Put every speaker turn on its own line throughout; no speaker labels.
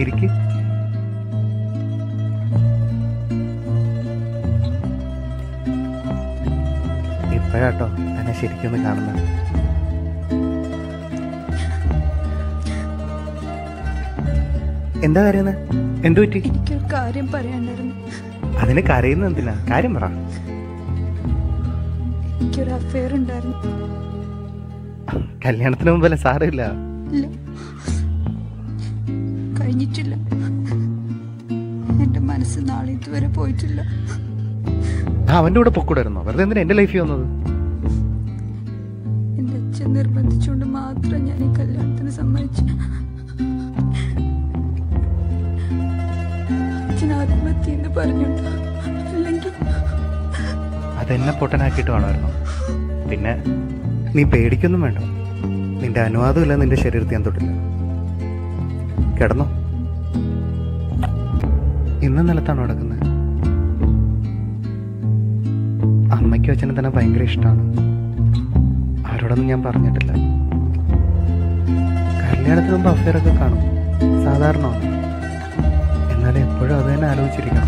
ഇരിക്ക് ഇപ്പോഴാട്ടോ എന്നെ ശരിക്കൊന്ന് കാണുന്നത് എന്താ കരയുന്നത് എന്തു പറ്റി
എനിക്കൊരു കാര്യം പറയാണ്ടായിരുന്നു
അതിന് കരയുന്നത് എന്തിനാ കാര്യം പറ
എനിക്കൊരു അഫെയർ ഉണ്ടായിരുന്നു
കല്യാണത്തിന് മുമ്പല്ലേ സാരമില്ല
ഇല്ല കഴിഞ്ഞിട്ടില്ല എന്റെ മനസ്സ് നാളെ ഇതുവരെ പോയിട്ടില്ല
ആ അവന്റെ കൂടെ പൊക്കൂടായിരുന്നോ വെറുതെ എന്തിനാ എന്റെ ലൈഫിൽ വന്നത്
എന്റെ അച്ഛൻ നിർബന്ധിച്ചുകൊണ്ട് മാത്രം ഞാൻ ഈ കല്യാണത്തിന് സമ്മതിച്ചു അച്ഛൻ ആത്മഹത്യ എന്ന് പറഞ്ഞുണ്ട് അല്ലെങ്കിൽ
അതെന്നെ പൊട്ടനാക്കിയിട്ട് വേണമായിരുന്നു പിന്നെ നീ പേടിക്കൊന്നും വേണ്ട നിന്റെ അനുവാദമില്ല നിന്റെ ശരീരത്തിൽ ഞാൻ തൊട്ടില്ല കിടന്നോ ഇന്ന് നിലത്താണോ കിടക്കുന്നത് അമ്മയ്ക്കും അച്ഛനും തന്നെ ഭയങ്കര ഇഷ്ടമാണ് ആരോടൊന്നും ഞാൻ പറഞ്ഞിട്ടില്ല കല്യാണത്തിന് മുമ്പ് അഫയറൊക്കെ കാണും സാധാരണ എന്നാലും എപ്പോഴും അത് തന്നെ ആലോചിച്ചിരിക്കണം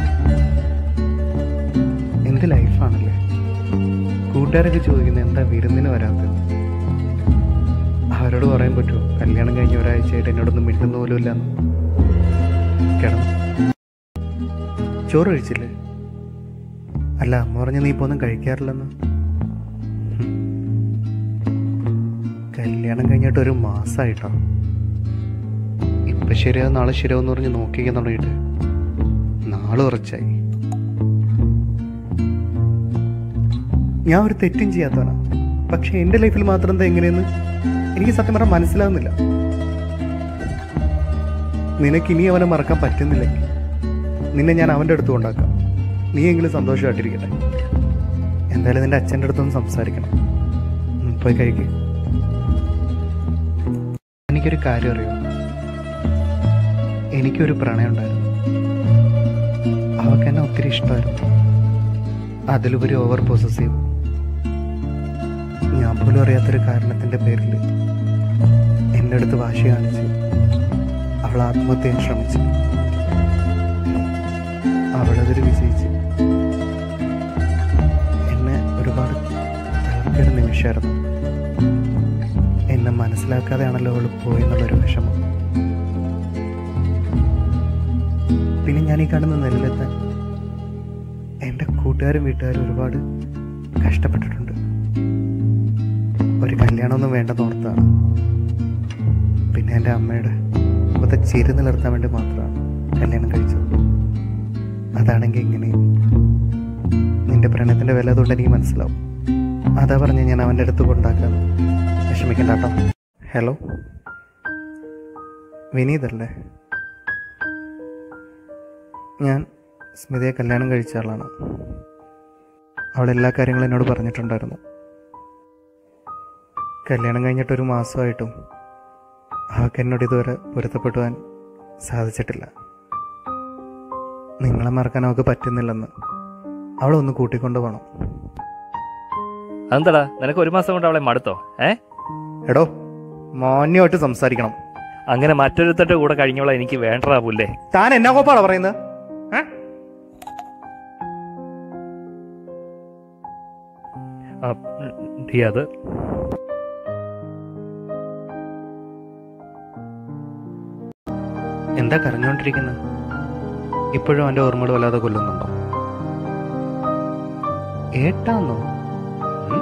എന്ത് ലൈഫാണല്ലേ കൂട്ടുകാരൊക്കെ ചോദിക്കുന്നത് എന്താ വിരുന്നിന് വരാത്തത് അവരോട് പറയാൻ പറ്റുമോ കല്യാണം കഴിഞ്ഞ ഒരാഴ്ചയായിട്ട് എന്നോടൊന്നും മിണ്ടുന്ന പോലും ഇല്ലെന്ന് കിടന്നു ചോറ് കഴിച്ചില്ലേ അല്ല അമ്മ പറഞ്ഞ നീ ഇപ്പൊ ഒന്നും കഴിക്കാറില്ലെന്ന് ഹും. കല്യാണം കഴിഞ്ഞിട്ട് ഒരു മാസമായിട്ടോ ഇപ്പൊ ശരിയാവും നാളെ ശരിയാവും പറഞ്ഞ് നോക്കിക്കാൻ തുടങ്ങിയിട്ട് നാളെ ഉറച്ചായി ഞാൻ ഒരു തെറ്റും ചെയ്യാത്തവനാ പക്ഷെ എൻ്റെ ലൈഫിൽ മാത്രം എന്താ എങ്ങനെയെന്ന് എനിക്ക് സത്യം പറഞ്ഞാൽ മനസ്സിലാവുന്നില്ല നിനക്ക് ഇനി അവനെ മറക്കാൻ പറ്റുന്നില്ലെങ്കിൽ നിന്നെ ഞാൻ അവൻ്റെ അടുത്ത് കൊണ്ടാക്കാം നീ എങ്കിലും സന്തോഷമായിട്ടിരിക്കട്ടെ എന്തായാലും നിന്റെ അച്ഛൻ്റെ അടുത്തൊന്ന് സംസാരിക്കണം ഉം, പോയി കഴിക്ക് എനിക്കൊരു കാര്യം അറിയോ എനിക്കൊരു പ്രണയം ഉണ്ടായിരുന്നു അവൾക്ക് എന്നെ ഒത്തിരി ഇഷ്ടമായിരുന്നു അതിലുപരി ഓവർ പൊസസീവ് ഞാൻ പോലും അറിയാത്തൊരു കാരണത്തിന്റെ പേരിൽ എൻ്റെ അടുത്ത് വാശി കാണിച്ച് അവൾ ആത്മഹത്യ ചെയ്യാൻ ശ്രമിച്ചു അവളതൊരു വിജയിച്ച് എന്നെ ഒരുപാട് തളർത്തിയൊരു നിമിഷമായിരുന്നു എന്നെ മനസ്സിലാക്കാതെയാണല്ലോ അവൾ പോയെന്നുള്ളൊരു വിഷമം പിന്നെ ഞാൻ ഈ കാണുന്ന നിലയിലെത്താൻ എൻ്റെ കൂട്ടുകാരും വീട്ടുകാരും ഒരുപാട് കഷ്ടപ്പെട്ടിട്ടുണ്ട് ഒരു കല്യാണമൊന്നും വേണ്ടെന്ന് ഓർത്താണ് പിന്നെ എൻ്റെ അമ്മയുടെ മുഖത്തെ ചിരി നിലർത്താൻ വേണ്ടി മാത്രമാണ് കല്യാണം കഴിച്ചത് അതാണെങ്കിൽ ഇങ്ങനെയും നിന്റെ പ്രണയത്തിൻ്റെ വില അതുകൊണ്ട് എനിക്ക് മനസ്സിലാവും അതാ പറഞ്ഞ് ഞാൻ അവൻ്റെ അടുത്ത് കൊണ്ടാക്കാന്ന് വിഷമിക്കണ്ട കേട്ടോ ഹലോ വിനീതല്ലേ ഞാൻ സ്മിതയെ കല്യാണം കഴിച്ച ആളാണ് അവൾ എല്ലാ കാര്യങ്ങളും എന്നോട് പറഞ്ഞിട്ടുണ്ടായിരുന്നു കല്യാണം കഴിഞ്ഞിട്ട് ഒരു മാസമായിട്ടും അവൾക്ക് എന്നോട് ഇതുവരെ പൊരുത്തപ്പെടുവാൻ സാധിച്ചിട്ടില്ല നിങ്ങളെ മറക്കാൻ അവൾക്ക് പറ്റുന്നില്ലെന്ന് അവളെ ഒന്ന് കൂട്ടിക്കൊണ്ടു പോകണം
അതെന്താടാ നിനക്ക് ഒരു മാസം കൊണ്ട് അവളെ മടുത്തോ ഏ
എടോ മാന്യമായിട്ട് സംസാരിക്കണം
അങ്ങനെ മറ്റൊരുത്തന്റെ കൂടെ കഴിഞ്ഞോളാം എനിക്ക് വേണ്ടടാ പുല്ലേ
താൻ എന്നാ കോപ്പാണോ പറയുന്നത് ഏ?
ആ, ഉം, ഡി അത്
എന്താ കരഞ്ഞുകൊണ്ടിരിക്കുന്നത് ഇപ്പോഴും അവൻ്റെ ഓർമ്മകൾ വല്ലാതെ കൊല്ലുന്നുണ്ടോ ഏട്ടാന്നോ ഉം?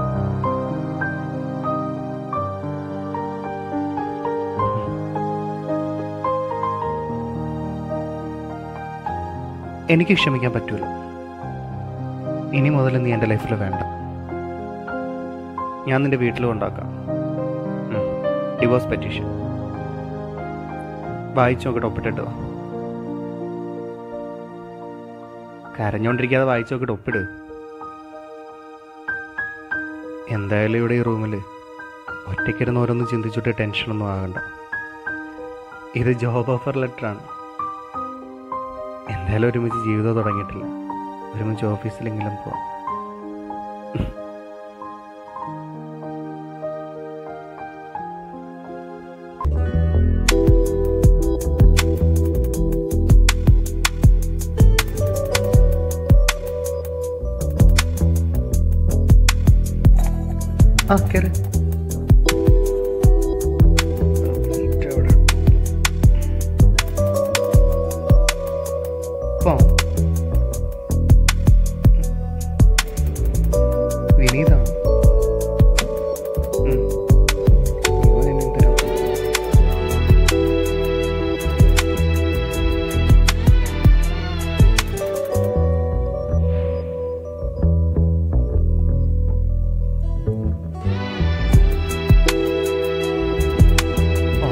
എനിക്ക് ക്ഷമിക്കാൻ പറ്റൂല ഇനി മുതൽ നീ എൻ്റെ ലൈഫിൽ വേണ്ട ഞാൻ നിന്റെ വീട്ടിൽ കൊണ്ടാക്കാം ഡിവോഴ്സ് പെറ്റീഷൻ വായിച്ചു നോക്കട്ടെ ഒപ്പിട്ടിട്ട് വാ കരഞ്ഞോണ്ടിരിക്കാതെ വായിച്ചു നോക്കിട്ട് ഒപ്പിട് എന്തായാലും ഇവിടെ ഈ റൂമിൽ ഒറ്റയ്ക്കിരുന്ന് ഓരോന്ന് ചിന്തിച്ചിട്ട് ടെൻഷനൊന്നും ആകണ്ട ഇത് ജോബ് ഓഫർ ലെറ്ററാണ് എന്തായാലും ഒരുമിച്ച് ജീവിതം തുടങ്ങിയിട്ടില്ല ഒരുമിച്ച് ഓഫീസിലെങ്കിലും പോവാം ആ കയറി വിനീതാണ് ഉം. ഇവൻ ഇനി എന്തിനാ? ആ.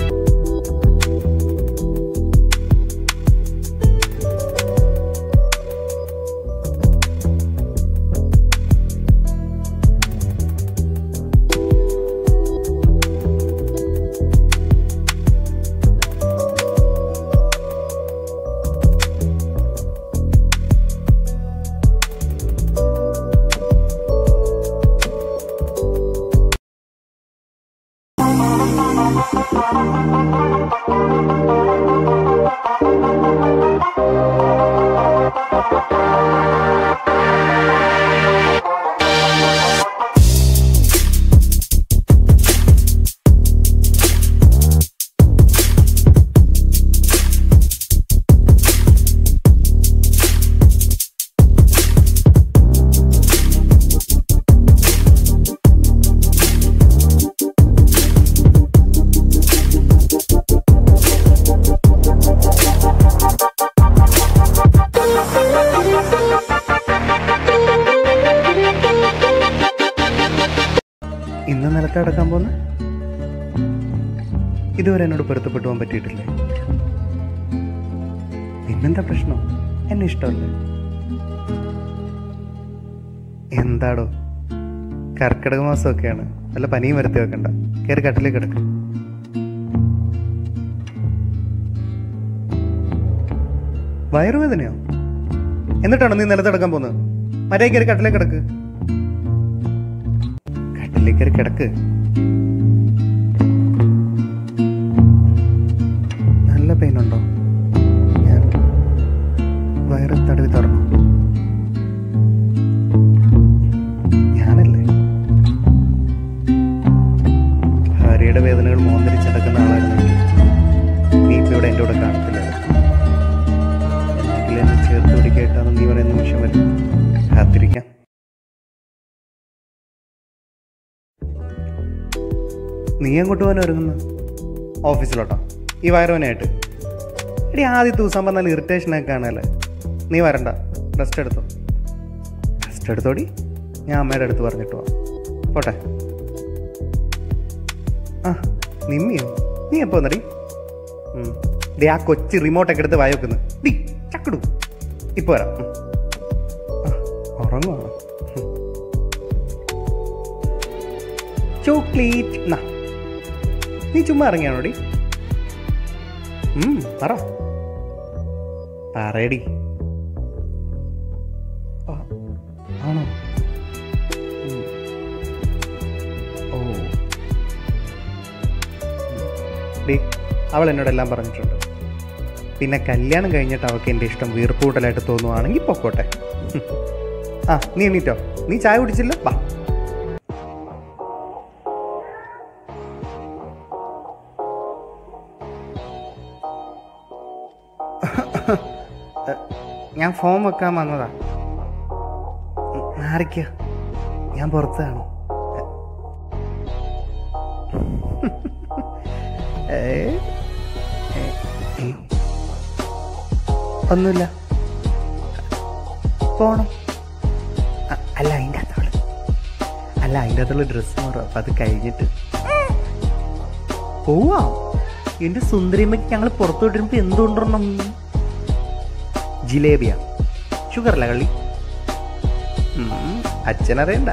ഇന്ന് നിലത്ത് അടക്കാൻ പോന്ന ഇതുവരെ എന്നോട് പൊരുത്തപ്പെട്ടു പോകാൻ പറ്റിയിട്ടില്ലേ പിന്നെന്താ പ്രശ്നം എന്നെ ഇഷ്ടമല്ലേ എന്താടോ കർക്കിടക മാസമൊക്കെയാണ് വല്ല പനിയും വരുത്തി വെക്കണ്ട കയറി കട്ടിലേക്ക് കിടക്ക് വയറുവേദനയോ എന്നിട്ടാണോ നീ നിലത്തടക്കാൻ പോകുന്നത് മരേ കയറി കട്ടിലേക്ക് കിടക്ക് കട്ടിലേക്ക് കയറി കിടക്ക് നല്ല പെയിൻ ഉണ്ടോ ഞാൻ വയറ് തടവി തുറന്നു ഞാനല്ലേ ഭാര്യയുടെ വേദനകൾ മോന്തരിച്ചടക്കുന്ന ആളായിരുന്നെങ്കിൽ നീ ഇപ്പൊ ഇവിടെ എൻ്റെ കൂടെ കാണത്തില്ല എന്നെങ്കിലും എന്നെ ചേർത്ത് പിടിക്കേട്ടാന്ന് നീ പറയുന്ന നിമിഷം വരെ കാത്തിരിക്കാം നീ അങ്ങോട്ട് പോകാൻ ഒരുങ്ങുന്നു ഓഫീസിലോട്ടോ ഈ വയറുവനായിട്ട് എടി ആദ്യത്തെ ദിവസം പറഞ്ഞാൽ ഇറിറ്റേഷനൊക്കെ കാണാല്ലേ നീ വരണ്ട റെസ്റ്റ് എടുത്തോ റെസ്റ്റ് എടുത്തോടി ഞാൻ അമ്മയുടെ അടുത്ത് പറഞ്ഞിട്ട് പോവാം പോട്ടെ ആ നിമ്മിയോ നീ എപ്പോ വന്നടി ഉം. ഡേ ആ കൊച്ചി റിമോട്ടൊക്കെ എടുത്ത് വായോക്കുന്നു ഡി ചക്കടു ഇപ്പൊ വരാം ഉം. ആ, ഉറങ്ങുവാണോ ഉം. ചോക്ലേറ്റ് നാ നീ ചുമ്മാ ഇറങ്ങിയാണോടി ഉം, പറ പറയടി ആ, ആണോ ഉം. ഓ ഡി അവൾ എന്നോടെല്ലാം പറഞ്ഞിട്ടുണ്ട് പിന്നെ കല്യാണം കഴിഞ്ഞിട്ട് അവൾക്ക് എൻ്റെ ഇഷ്ടം വീർപ്പൂട്ടലായിട്ട് തോന്നുവാണെങ്കിൽ പൊക്കോട്ടെ ആ നീ എണീറ്റോ നീ ചായ കുടിച്ചില്ല ബാ ഞാൻ ഫോം വെക്കാൻ വന്നതാ മാറിക്ക ഞാൻ പുറത്താണ് ഏ? ഏ? ഏ? ഒന്നുമില്ല പോണം അ- അല്ല അതിൻ്റെ അകത്തോള് അല്ല അതിൻ്റെ അകത്തുള്ള ഡ്രസ്സ് മാറും അപ്പം അത് കഴിഞ്ഞിട്ട് പോവാം എൻ്റെ സുന്ദരിയമ്മയ്ക്ക് ഞങ്ങൾ പുറത്തു വിട്ടിരുമ്പോൾ എന്തുകൊണ്ടിരണം ജിലേബിയ ഷുഗറല്ല കള്ളി ഉം, അച്ഛനറിയണ്ട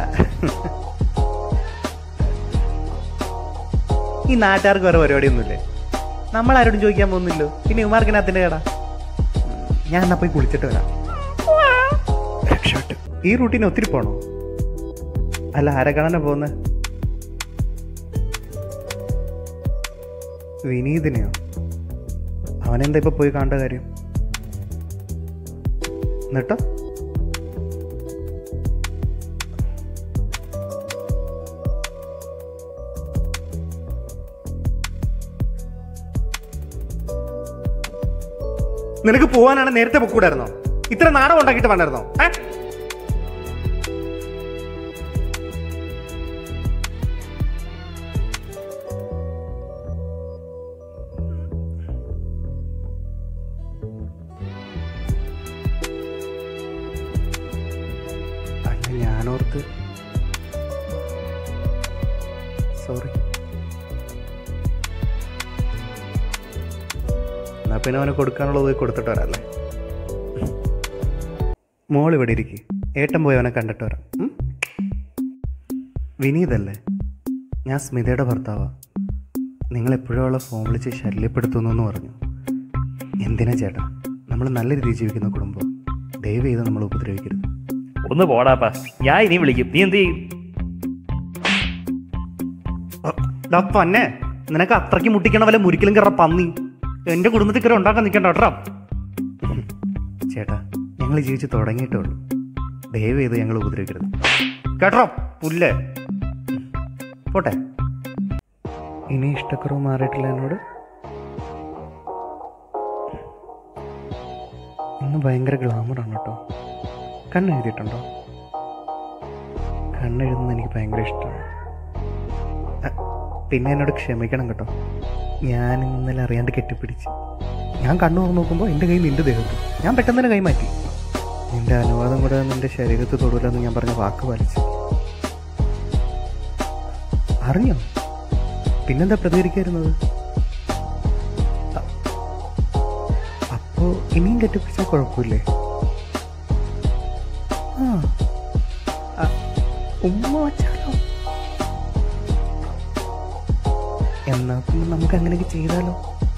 ഈ നാട്ടുകാർക്ക് വേറെ പരിപാടിയൊന്നുമില്ലേ നമ്മൾ ആരോടും ചോദിക്കാൻ പോകുന്നില്ലോ പിന്നെ ഉമാർക്കിനകത്തിന്റെ കേടാ ഉം, ഞാൻ എന്നാ പോയി കുളിച്ചിട്ട് വരാം രക്ഷപ്പെട്ടു ഈ റൂട്ടിന് ഒത്തിരി പോണോ അല്ല ആരെ കാണാനാ പോകുന്നത് വിനീതിനെയോ അവനെന്താ ഇപ്പൊ പോയി കാണേണ്ട കാര്യം എന്നിട്ടോ നിനക്ക് പോവാനാണ് നേരത്തെ പൊക്കൂടായിരുന്നോ ഇത്ര നാടകം ഉണ്ടാക്കിയിട്ട് വേണ്ടായിരുന്നോ ഏ അല്ല ഞാനോർത്ത് സോറി എന്നാ പിന്നെ അവന് കൊടുക്കാനുള്ളത് പോയി കൊടുത്തിട്ട് വരാല്ലേ മോൾ ഇവിടെ ഇരിക്ക് ഏട്ടൻ പോയി അവനെ കണ്ടിട്ട് വരാം ഉം? വിനീതല്ലേ ഞാൻ സ്മിതയുടെ ഭർത്താവാ നിങ്ങൾ എപ്പോഴും അവളെ ഫോൺ വിളിച്ച് ശല്യപ്പെടുത്തുന്നു എന്ന് പറഞ്ഞു എന്തിനാ ചേട്ടാ നമ്മൾ നല്ല രീതിയിൽ ജീവിക്കുന്ന കുടുംബം ദയവ് ചെയ്ത് നമ്മൾ ഉപദ്രവിക്കരുത്
ഒന്ന് പോടാപ്പാ ഞാൻ ഇനി വിളിക്കും നീ എന്ത് ചെയ്യും
പന്നെ നിനക്ക് അത്രയ്ക്ക് മുട്ടിക്കണ വല്ല മുരിക്കലും കയറ പന്നി എന്റെ കുടുംബത്തിൽ കയറി ഉണ്ടാക്കാൻ നിൽക്കണ്ട കേട്ടോ ചേട്ടാ ഞങ്ങൾ ജീവിച്ച് തുടങ്ങിയിട്ടേ ഉള്ളൂ ദയവ് ചെയ്ത് ഞങ്ങൾ ഉപദ്രവിക്കരുത് കേട്ടോ പുല്ലേ പോട്ടെ ഇനി ഇഷ്ടക്കുറവ് മാറിയിട്ടില്ല എന്നോട് ഇന്ന് ഭയങ്കര ഗ്ലാമറാണ് കേട്ടോ കണ്ണെഴുതിയിട്ടുണ്ടോ കണ്ണെഴുതുന്നത് എനിക്ക് ഭയങ്കര ഇഷ്ടമാണ് അ, പിന്നെ എന്നോട് ക്ഷമിക്കണം കേട്ടോ ഞാൻ ഇന്നലെ അറിയാണ്ട് കെട്ടിപ്പിടിച്ച് ഞാൻ കണ്ണു തുറന്ന് നോക്കുമ്പോൾ എൻ്റെ കൈ നിന്റെ ദേഹത്ത് ഞാൻ പെട്ടെന്ന് തന്നെ കൈ മാറ്റി നിന്റെ അനുവാദം കൂടെ നിന്റെ ശരീരത്ത് തൊടൂലെന്ന് ഞാൻ പറഞ്ഞ വാക്ക് പാലിച്ചു അറിഞ്ഞോ പിന്നെന്താ പ്രതികരിക്കായിരുന്നത് അ- അപ്പോ ഇനിയും കെട്ടിപ്പിടിച്ചാൽ കുഴപ്പമില്ലേ ആ അ, ഉമ്മ വച്ചാലോ എന്നാ പിന്നെ നമുക്ക് അങ്ങനെയൊക്കെ ചെയ്താലോ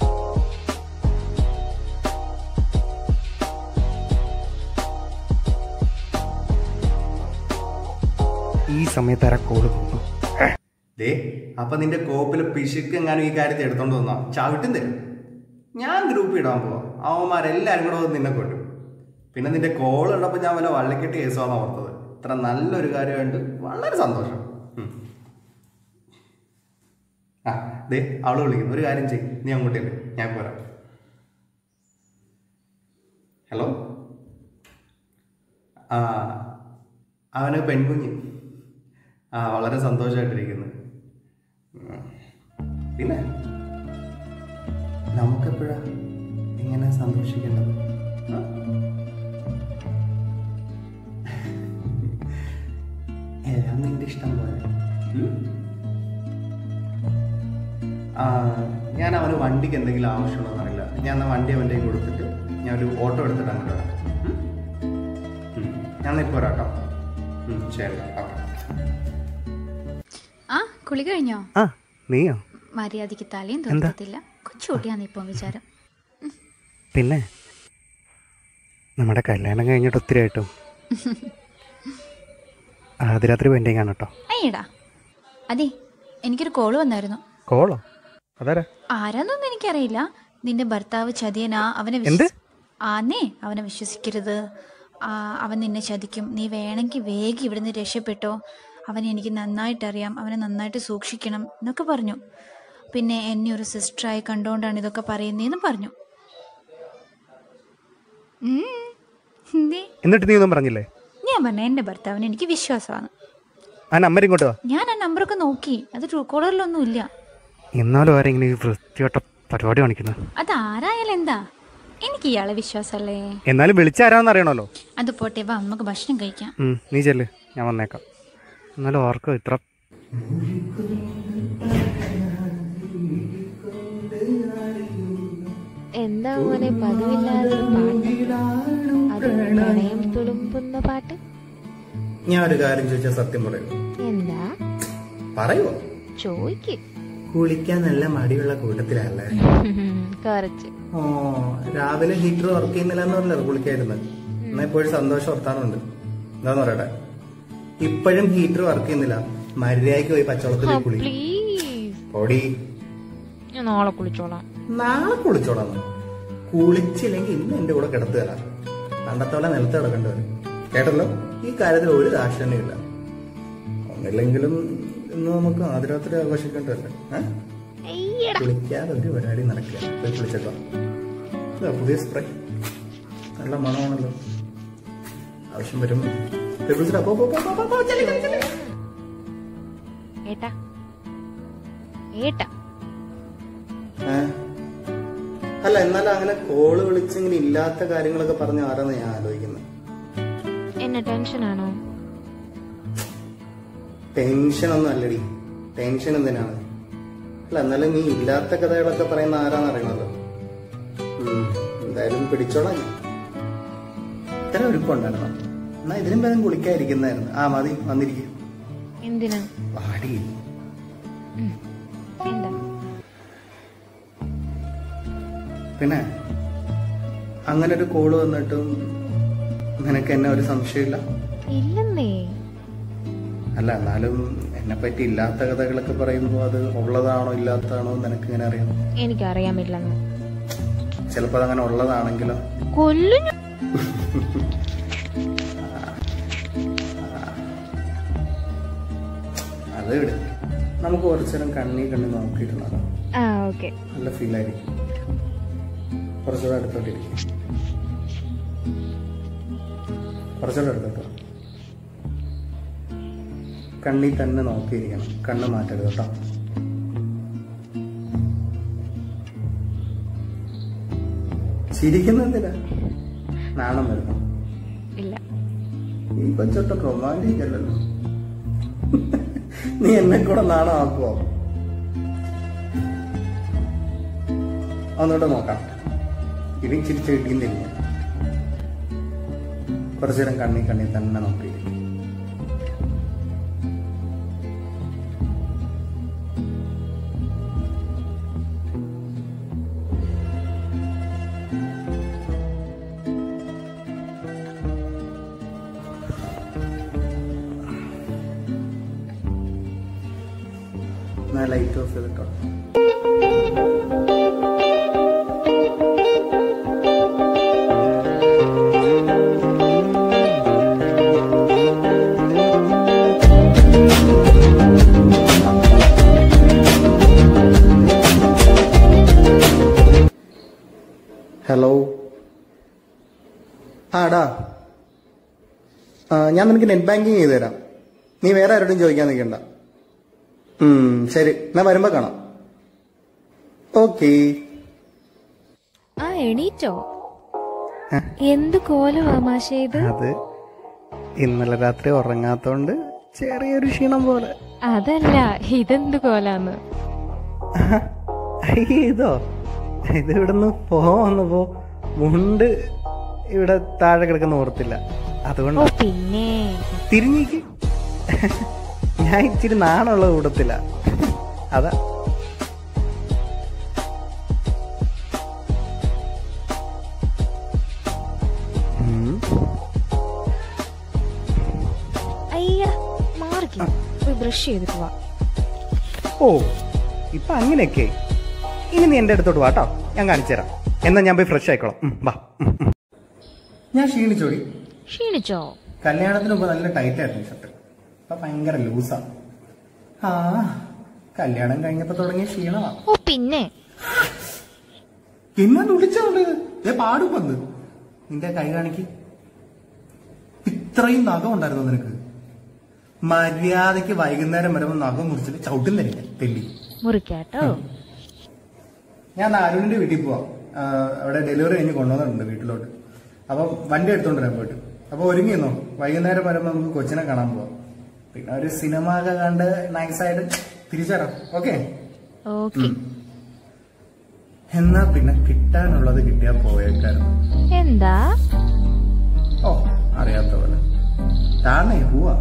ഈ സമയത്ത് ആരാ കോള് പോകുന്നു ദേ അപ്പൊ നിന്റെ കോപ്പിലെ പിശുക്ക് എങ്ങാനും ഈ കാര്യത്തിൽ എടുത്തോണ്ട് വന്നാ ചവിട്ടും തരും ഞാൻ ഗ്രൂപ്പ് ഇടാൻ പോവാ അവന്മാരെല്ലാരും കൂടെ വന്ന് നിന്നെ കൊണ്ടു പിന്നെ നിന്റെ കോൾ ഉള്ളപ്പോൾ ഞാൻ വല്ല വള്ളിക്കെട്ട് കേസാണ് ഓർത്തത് ഇത്ര നല്ലൊരു കാര്യമായിട്ട് വളരെ സന്തോഷം ഉം. ആ ദേ അവള് വിളിക്കുന്നു ഒരു കാര്യം ചെയ്യും നീ അങ്ങോട്ടേക്ക് ഞാൻ പോരാം ഹലോ ആ അവന് പെൺകുഞ്ഞ് ആ വളരെ സന്തോഷമായിട്ടിരിക്കുന്നു ഉം. പിന്നെ നമുക്കെപ്പോഴാ ഇങ്ങനെ സന്തോഷിക്കേണ്ടത് ആ? എല്ലാം നിന്റെ ഇഷ്ടം പോലെ ഉം? ആ, ഞാൻ അവന് വണ്ടിക്ക് എന്തെങ്കിലും ആവശ്യമുണ്ടോ അറിയില്ല ഞാൻ എന്നാ വണ്ടി അവൻ്റെ കയ്യിൽ കൊടുത്തിട്ട് ഞാൻ ഒരു ഓട്ടോ എടുത്തിട്ട് അങ്ങോട്ട് വരാം ഉം? ഉം. ഞാൻ ഇപ്പോൾ വരാം കേട്ടോ ഉം, ശരി ഓക്കെ
ആ കുളി കഴിഞ്ഞോ
ആ നീയോ
മര്യാദയ്ക്ക് തലയും
എന്താ?
തോർത്തില്ല കൊച്ചുകുട്ടിയാന്ന് ഇപ്പം വിചാരം
പിന്നെ നമ്മുടെ കല്യാണം കഴിഞ്ഞിട്ട് ഒത്തിരി ആയിട്ടും ആദ്യരാത്രി പെൻഡിങ് ആണ് കേട്ടോ
അയ്യടാ അതെ എനിക്കൊരു കോള് വന്നായിരുന്നു
കോളോ അതാരാ
ആരാന്നൊന്നും എനിക്കറിയില്ല നിന്റെ ഭർത്താവ് ചതിയനാ അവനെ വിശ്വ-
എന്ത്?
ആന്നേ അവനെ വിശ്വസിക്കരുത് ആ, അവൻ നിന്നെ ചതിക്കും നീ വേണമെങ്കിൽ വേഗം ഇവിടുന്ന് രക്ഷപ്പെട്ടോ അവനെ എനിക്ക് നന്നായിട്ട് അറിയാം അവനെ നന്നായിട്ട് സൂക്ഷിക്കണം എന്നൊക്കെ പറഞ്ഞു പിന്നെ എന്നെ ഒരു സിസ്റ്ററായി കണ്ടുകൊണ്ടാണ് ഇതൊക്കെ പറയുന്നതെന്ന് പറഞ്ഞു ഉം. എന്തേ
എന്നിട്ട് നീ ഒന്നും പറഞ്ഞില്ലേ
ഞാൻ പറഞ്ഞ എൻ്റെ ഭർത്താവിന് എനിക്ക് വിശ്വാസമാണ്
ആ നമ്പർ ഇങ്ങോട്ട് വാ
ഞാൻ ആ നമ്പറൊക്കെ നോക്കി അത് ട്രൂ കോളറിലൊന്നും ഇല്ല
എന്നാലും ആരെങ്കിലും ഈ വൃത്തിയോട്ട പരിപാടി കാണിക്കുന്നത്
അത് ആരായാലും എന്താ എനിക്ക് ഇയാളെ വിശ്വാസമല്ലേ
എന്നാലും വിളിച്ചാരാന്ന് അറിയണമല്ലോ
അത് പോട്ടെ വാ നമുക്ക് ഭക്ഷണം കഴിക്കാം
ഉം, നീ ചെല്ല് ഞാൻ വന്നേക്കാം എന്നാലും ഓർക്കോ ഇത്ര
എന്താ മോനെ പതിവില്ലാതൊരു പാട്ട് അത് പ്രണയം തുളുമ്പുന്ന പാട്ട്
ഞാൻ ഒരു കാര്യം ചോദിച്ചാൽ സത്യം പറയൂ
എന്താ
പറയുമോ
ചോയ്ക്ക്
കുളിക്കാൻ നല്ല മടിയുള്ള കൂട്ടത്തിലല്ലേ
കുറച്ച്
ഓ രാവിലെ ഹീറ്റർ വർക്ക് ചെയ്യുന്നില്ല എന്ന് പറഞ്ഞല്ലോ കുളിക്കായിരുന്നത് എന്നാ ഇപ്പോഴും സന്തോഷം വർത്താനുണ്ട് എന്താന്ന് പറയട്ടെ ഇപ്പോഴും ഹീറ്റർ വർക്ക് ചെയ്യുന്നില്ല മര്യാദയ്ക്ക് പോയി പച്ചവെള്ളത്തിൽ പോയി കുളി
പ്ലീസ്
പൊടി
ഞാൻ നാളെ കുളിച്ചോളാം
നാളെ കുളിച്ചോളാം കുളിച്ചില്ലെങ്കിൽ ഇന്ന് എന്റെ കൂടെ കിടത്തു തരാം പണ്ടത്തോളം നിലത്ത് കിടക്കേണ്ടി വരും കേട്ടല്ലോ ഈ കാര്യത്തിൽ ഒരു ദാക്ഷിണ്യമില്ല ഒന്നില്ലെങ്കിലും ഇന്ന് നമുക്ക് ആദ്യരാത്രി ആഘോഷിക്കേണ്ടതല്ലേ ഏഹ് കുളിക്കാതെ ഒരു പരിപാടി നടക്കില്ല പോയി കുളിച്ചേക്കാം ഇതാ പുതിയ സ്പ്രേ നല്ല മണമാണല്ലോ ആവശ്യം വരും വിളിച്ചിട്ടാ പോ പോ പോ പോ, പോ പോ ചെല്ലി ചെല്ലി ചെല്ലി
ഏട്ടാ ഏട്ടാ
ഏ? അല്ല എന്നാലും അങ്ങനെ കോള് വിളിച്ചിങ്ങനെ ഇല്ലാത്ത കാര്യങ്ങളൊക്കെ പറഞ്ഞ ആരാന്ന് ഞാൻ ആലോചിക്കുന്നത്
എന്നെ ടെൻഷനാണോ
ടെൻഷൻ ഒന്നും അല്ലടി ടെൻഷൻ എന്തിനാണ് അല്ല എന്നാലും നീ ഇല്ലാത്ത കഥകളൊക്കെ പറയുന്ന ആരാന്ന് അറിയണല്ലോ ഉം, എന്തായാലും പിടിച്ചോളാം ഞാൻ ഇത്ര ഒരുപ്പുണ്ടായിരുന്നു എന്നാ ഇതിനും പേരും കുളിക്കാതിരിക്കുന്നതായിരുന്നു ആ മതി വന്നിരിക്കും
എന്തിനാ
വാടി
എന്താ
പിന്നെ അങ്ങനെ ഒരു കോള് വന്നിട്ടും നിനക്ക് എന്നെ ഒരു സംശയമില്ല
ഇല്ലെന്നേ
അല്ല എന്നാലും എന്നെ പറ്റി ഇല്ലാത്ത കഥകളൊക്കെ പറയുമ്പോൾ അത് ഉള്ളതാണോ ഇല്ലാത്തതാണോ എന്ന് നിനക്ക് ഇങ്ങനെ അറിയാം
എനിക്കറിയാമില്ലെന്ന്
ചിലപ്പോൾ അതങ്ങനെ ഉള്ളതാണെങ്കിലോ
കൊല്ലു ഞാൻ.
അത് വിട് നമുക്ക് കുറച്ചു നേരം കണ്ണി കണ്ണി നോക്കിയിരുന്നോ
ആ ഓക്കെ
നല്ല ഫീൽ ആയിരിക്കും കുറച്ചുകൂടെ അടുത്തോട്ടിരിക്കും കുറച്ചുകൂടെ അടുത്തോട്ടോ കണ്ണി തന്നെ നോക്കിയിരിക്കണം കണ്ണ് മാറ്റരുത് കേട്ടോ ചിരിക്കുന്നെന്തിനാ നാണം വരുന്നു
ഇല്ല
ഈ കൊച്ചൊട്ടും റൊമാൻറ്റിക് അല്ലല്ലോ നീ എന്നെ കൂടെ നാണമാക്കുവോ ഒന്നുകൂടെ നോക്കാം ഇടി ചിരിച്ച് കിട്ടിയുന്നില്ല കുറച്ചു നേരം കണ്ണി കണ്ണി തന്നെ നോക്കിയിരിക്കും ഞാൻ ലൈറ്റ് ഓഫ് ചെയ്തിട്ടോ ഹലോ ആടാ ആ ഞാൻ നിനക്ക് നെറ്റ് ബാങ്കിങ് ചെയ്തു തരാം നീ വേറെ ആരോടും ചോദിക്കാൻ നിൽക്കണ്ട ഉം, ശരി ഞാൻ വരുമ്പോ കാണാം ഓക്കേ
ആ എണീറ്റോ എന്ത് കോലമാ മാഷേ ഇത്
അത് ഇന്നലെ രാത്രി ഉറങ്ങാത്തോണ്ട് ചെറിയൊരു ക്ഷീണം പോലെ
അതല്ല ഇതെന്ത് കോലാന്ന്
അയ്യേ, ഇതോ ഇത് ഇവിടുന്ന് പോന്നപ്പോ മുണ്ട് ഇവിടെ താഴെ കിടക്കുന്ന ഓർത്തില്ല
ഓ
അതുകൊണ്ട്
പിന്നെ
തിരിഞ്ഞേക്ക് ഞാൻ ഇച്ചിരി നാണുള്ള കൂടത്തില്ല അതാ ഉം.
അയ്യ മാറിക്ക് പോയി ബ്രഷ് ചെയ്തിട്ട് വാ
ഓ ഇപ്പൊ അങ്ങനെയൊക്കെ ഇനി നീ എന്റെ അടുത്തോട്ട് വാട്ടോ ഞാൻ കാണിച്ചു തരാം എന്നാ ഞാൻ പോയി ഫ്രഷ് ആയിക്കോളാം ഉം, വാ ഉം, ഉം. ഞാൻ ക്ഷീണിച്ചോടി
ക്ഷീണിച്ചോ
കല്യാണത്തിന് മുമ്പ് നല്ല ടൈറ്റ് ആയിരുന്നു ഷർട്ട് ഇപ്പൊ ഭയങ്കര ലൂസാ ആ കല്യാണം കഴിഞ്ഞപ്പോ തുടങ്ങിയ ക്ഷീണമാ
ഓ പിന്നെ
പിന്നെ വിളിച്ചോണ്ട് ഏ പാടും വന്ന് നിന്റെ കൈ കാണിക്ക് ഇത്രയും നഖം ഉണ്ടായിരുന്നു നിനക്ക് മര്യാദക്ക് വൈകുന്നേരം വരുമ്പോ നഖം മുറിച്ചിട്ട് ചവിട്ടും തരില്ല തെല്ലി
മുറിക്കാട്ടോ
ഞാൻ അരുണിന്റെ വീട്ടിൽ പോവാം ആ, അവിടെ ഡെലിവറി കഴിഞ്ഞ് കൊണ്ടുവന്നിട്ടുണ്ട് വീട്ടിലോട്ട് അപ്പൊ വണ്ടി എടുത്തോണ്ട് വരാൻ പോയിട്ട് അപ്പൊ ഒരുങ്ങിന്നോ വൈകുന്നേരം വരുമ്പോ നമുക്ക് കൊച്ചിനെ കാണാൻ പോവാം പിന്നെ ഒരു സിനിമ ഒക്കെ കണ്ട് നൈസ് ആയിട്ട് തിരിച്ചറാം ഓക്കെ
ഓക്കെ
എന്നാ പിന്നെ കിട്ടാനുള്ളത് കിട്ടിയാ പോയേക്കായിരുന്നു
എന്താ
ഓ അറിയാത്ത പോലെ താന്നേ പോവാ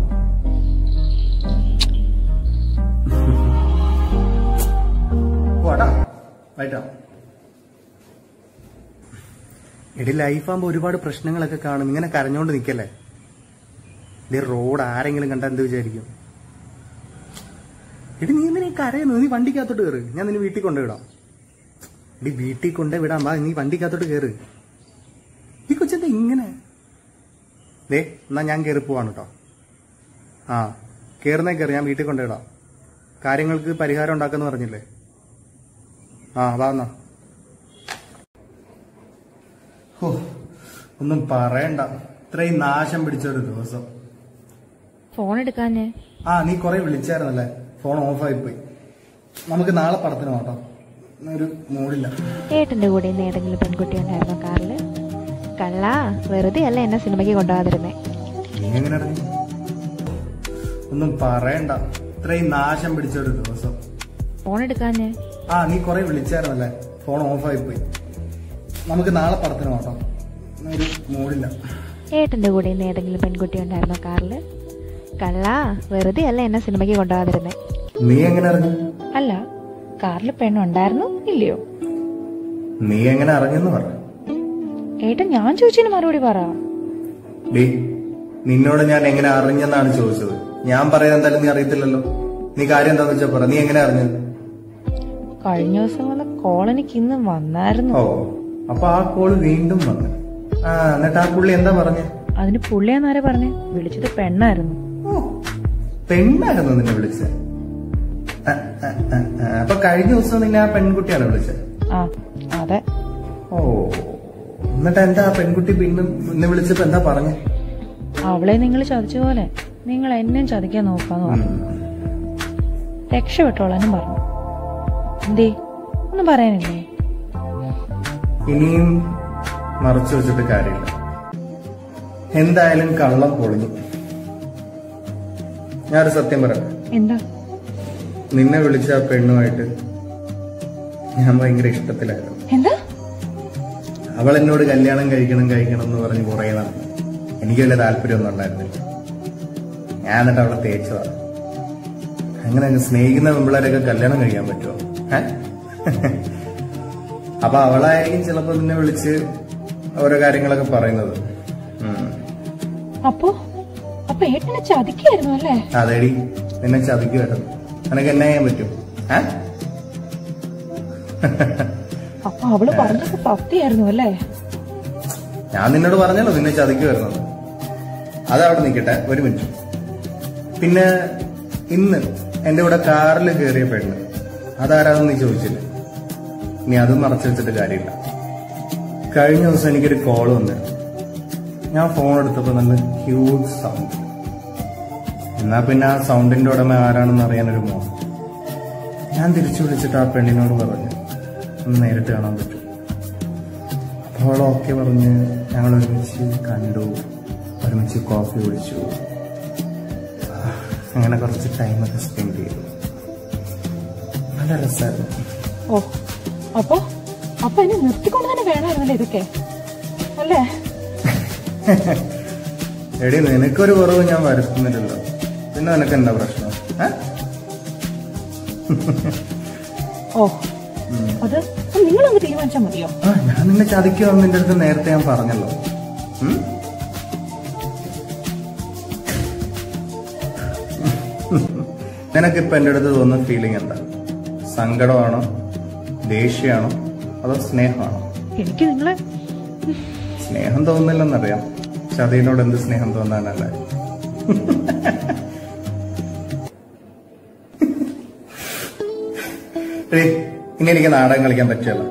പോടാ വൈറ്റാ എടി ലൈഫാകുമ്പോ ഒരുപാട് പ്രശ്നങ്ങളൊക്കെ കാണും ഇങ്ങനെ കരഞ്ഞോണ്ട് നിക്കല്ലേ ഇത് റോഡ് ആരെങ്കിലും കണ്ടാ എന്ത് വിചാരിക്കും എടി നീ എന്തിനാ ഈ കരയുന്നു നീ വണ്ടിക്കകത്തോട്ട് കയറ് ഞാൻ നിന്നെ വീട്ടിൽ കൊണ്ടുവിടാം എടി വീട്ടിൽ കൊണ്ടേ വിടാം വാ നീ വണ്ടിക്കകത്തോട്ട് കയറ് ഈ കൊച്ചെന്താ ഇങ്ങനെ ദേ എന്നാ ഞാൻ കയറി പോവാണ് കേട്ടോ ആ കയറുന്നേ കയറി ഞാൻ വീട്ടിൽ കൊണ്ടുവിടാം കാര്യങ്ങൾക്ക് പരിഹാരം ഉണ്ടാക്കാന്ന് പറഞ്ഞില്ലേ ആ വാ എന്നാ ഓ ഒന്നും പറയണ്ട ഇത്രയും നാശം പിടിച്ച ഒരു ദിവസം
ഫോൺ എടുക്കാഞ്ഞേ
ആ നീ കുറെ വിളിച്ചായിരുന്നല്ലേ ഫോൺ ഓഫായി പോയി നമുക്ക് നാളെ പടത്തിന് പോട്ടോ ഒരു മൂടില്ല
ഏട്ടന്റെ കൂടെ ഇന്ന് ഏതെങ്കിലും പെൺകുട്ടി ഉണ്ടായിരുന്നോ കാറില് കള്ള വെറുതെ അല്ല എന്നെ സിനിമയ്ക്ക് കൊണ്ടുപോകാതിരുന്നേ
നീ എങ്ങനെ അറിഞ്ഞു ഒന്നും പറയണ്ട ഇത്രയും നാശം പിടിച്ച ഒരു ദിവസം
ഫോൺ എടുക്കാഞ്ഞേ
ആ നീ കുറെ വിളിച്ചായിരുന്നല്ലേ ഫോൺ ഓഫായി പോയി നമുക്ക് നാളെ പടത്തിന് പോട്ടോ ഒരു മൂടില്ല
ഏട്ടന്റെ കൂടെ ഇന്ന് ഏതെങ്കിലും പെൺകുട്ടി ഉണ്ടായിരുന്നോ കാറില് കള്ള വെറുതെ അല്ല എന്നെ സിനിമയ്ക്ക് കൊണ്ടുപോകാതിരുന്നേ
നീ എങ്ങനെ അറിഞ്ഞു
അല്ല കാറിൽ പെണ്ണുണ്ടായിരുന്നു ഇല്ലയോ
നീ എങ്ങനെ അറിഞ്ഞെന്ന് പറ
ഏട്ടൻ ഞാൻ ചോദിച്ചതിന് മറുപടി പറ
ഡീ നിന്നോട് ഞാൻ എങ്ങനെ അറിഞ്ഞെന്നാണ് ചോദിച്ചത് ഞാൻ പറയാൻ എന്തായാലും നീ അറിയത്തില്ലല്ലോ നീ കാര്യം എന്താന്ന് വെച്ചാ പറ നീ എങ്ങനെ അറിഞ്ഞത്
കഴിഞ്ഞ ദിവസം വന്ന കോൾ എനിക്ക് ഇന്ന് വന്നായിരുന്നു
ഓ അപ്പൊ ആ കോള് വീണ്ടും വന്നു ആ എന്നിട്ട് ആ പുള്ളി എന്താ പറഞ്ഞേ
അതിന് പുള്ളിയാന്നാരെ പറഞ്ഞേ വിളിച്ചത് പെണ്ണായിരുന്നു
ഓ പെണ്ണായിരുന്നു നിന്നെ വിളിച്ചത് ആ, ആ, ആ, ആ. അപ്പൊ കഴിഞ്ഞ ദിവസം നിന്നെ ആ പെൺകുട്ടിയാണ് വിളിച്ചത്
ആ അതെ
ഓ എന്നിട്ട് എന്താ ആ പെൺകുട്ടി പിന്നെ നിന്നെ വിളിച്ചപ്പോ എന്താ പറഞ്ഞേ
അവളെ നിങ്ങൾ ചതിച്ച പോലെ നിങ്ങൾ എന്നെയും ചതിക്കാൻ നോക്കാന്ന് പറഞ്ഞു രക്ഷപ്പെട്ടോളാനും പറഞ്ഞു എന്തേ ഒന്നും പറയാനില്ലേ
ഇനിയും മറച്ചു വെച്ചിട്ട് കാര്യമില്ല എന്തായാലും കള്ളം പൊളിഞ്ഞു ഞാനൊരു സത്യം പറയാം
എന്താ
നിന്നെ വിളിച്ച ആ പെണ്ണുമായിട്ട് ഞാൻ ഭയങ്കര ഇഷ്ടത്തിലായിരുന്നു
എന്താ
അവൾ എന്നോട് കല്യാണം കഴിക്കണം കഴിക്കണം എന്ന് പറഞ്ഞ് കുറേ നടന്നു എനിക്ക് വലിയ താല്പര്യമൊന്നും ഉണ്ടായിരുന്നില്ല ഞാൻ എന്നിട്ട് അവളെ തേച്ചതാ അങ്ങനെ അങ്ങ് സ്നേഹിക്കുന്ന പെമ്പിള്ളേരൊക്കെ കല്യാണം കഴിക്കാൻ പറ്റുമോ ഏ? അപ്പൊ അവളായിരിക്കും ചിലപ്പോ നിന്നെ വിളിച്ച് ഓരോ കാര്യങ്ങളൊക്കെ പറയുന്നത് ഉം.
അപ്പോ അപ്പൊ ഏട്ടനെ ചതിക്കായിരുന്നു അല്ലേ
അതേടി നിന്നെ ചതിക്കുമായിരുന്നു നിനക്ക് എന്നാ ചെയ്യാൻ പറ്റും ഏ?
അപ്പൊ അവള് പറഞ്ഞത് സത്യായിരുന്നു അല്ലേ
ഞാൻ നിന്നോട് പറഞ്ഞല്ലോ നിന്നെ ചതിക്കുമായിരുന്നത് അതവിടെ നിൽക്കട്ടെ ഒരു മിനിറ്റ് പിന്നെ ഇന്ന് എന്റെ കൂടെ കാറിൽ കയറിയ പെണ്ണ് അതാരാണെന്ന് നീ ചോദിച്ചില്ല നീ അതും മറച്ചു വെച്ചിട്ട് കാര്യമില്ല കഴിഞ്ഞ ദിവസം എനിക്കൊരു കോൾ വന്നിരുന്നു ഞാൻ ഫോൺ എടുത്തപ്പോൾ നല്ല ഹ്യൂജ് സൗണ്ട് എന്നാ പിന്നെ ആ സൗണ്ടിന്റെ ഉടമ ആരാണെന്ന് അറിയാനൊരു മോഹം ഞാൻ തിരിച്ചു വിളിച്ചിട്ട് ആ പെണ്ണിനോട് പറഞ്ഞു ഒന്ന് നേരിട്ട് കാണാൻ പറ്റും അപ്പോൾ ഓക്കെ പറഞ്ഞ് ഞങ്ങൾ ഒരുമിച്ച് കണ്ടു ഒരുമിച്ച് കോഫി കുടിച്ചു അങ്ങനെ കുറച്ച് ടൈമൊക്കെ സ്പെൻഡ് ചെയ്തു നല്ല രസമായിരുന്നു
ഓ അപ്പൊ അപ്പൊ എന്നെ നിർത്തിക്കൊണ്ട് തന്നെ വേണമായിരുന്നല്ലേ ഇതൊക്കെ അല്ലേ
എടി നിനക്കൊരു കുറവ് ഞാൻ വരുത്തുന്നില്ലല്ലോ പിന്നെ നിനക്ക് എന്താ പ്രശ്നം ഏ?
ഓ അത് നിങ്ങളങ്ങ് തീരുമാനിച്ചാൽ മതിയോ
ആ ഞാൻ നിന്നെ ചതിക്കുമെന്ന് നിന്റെ അടുത്ത് നേരത്തെ ഞാൻ പറഞ്ഞല്ലോ ഉം? നിനക്കിപ്പോ എന്റെ അടുത്ത് തോന്നുന്ന ഫീലിംഗ് എന്താ സങ്കടമാണോ ദേഷ്യമാണോ അതോ സ്നേഹമാണോ
എനിക്ക് നിങ്ങളെ
സ്നേഹം തോന്നുന്നില്ലെന്നറിയാം ചതിയിനോട് എന്ത് സ്നേഹം തോന്നാനല്ലേ എടീ, ഇനി എനിക്ക് നാടകം കളിക്കാൻ പറ്റിയല്ല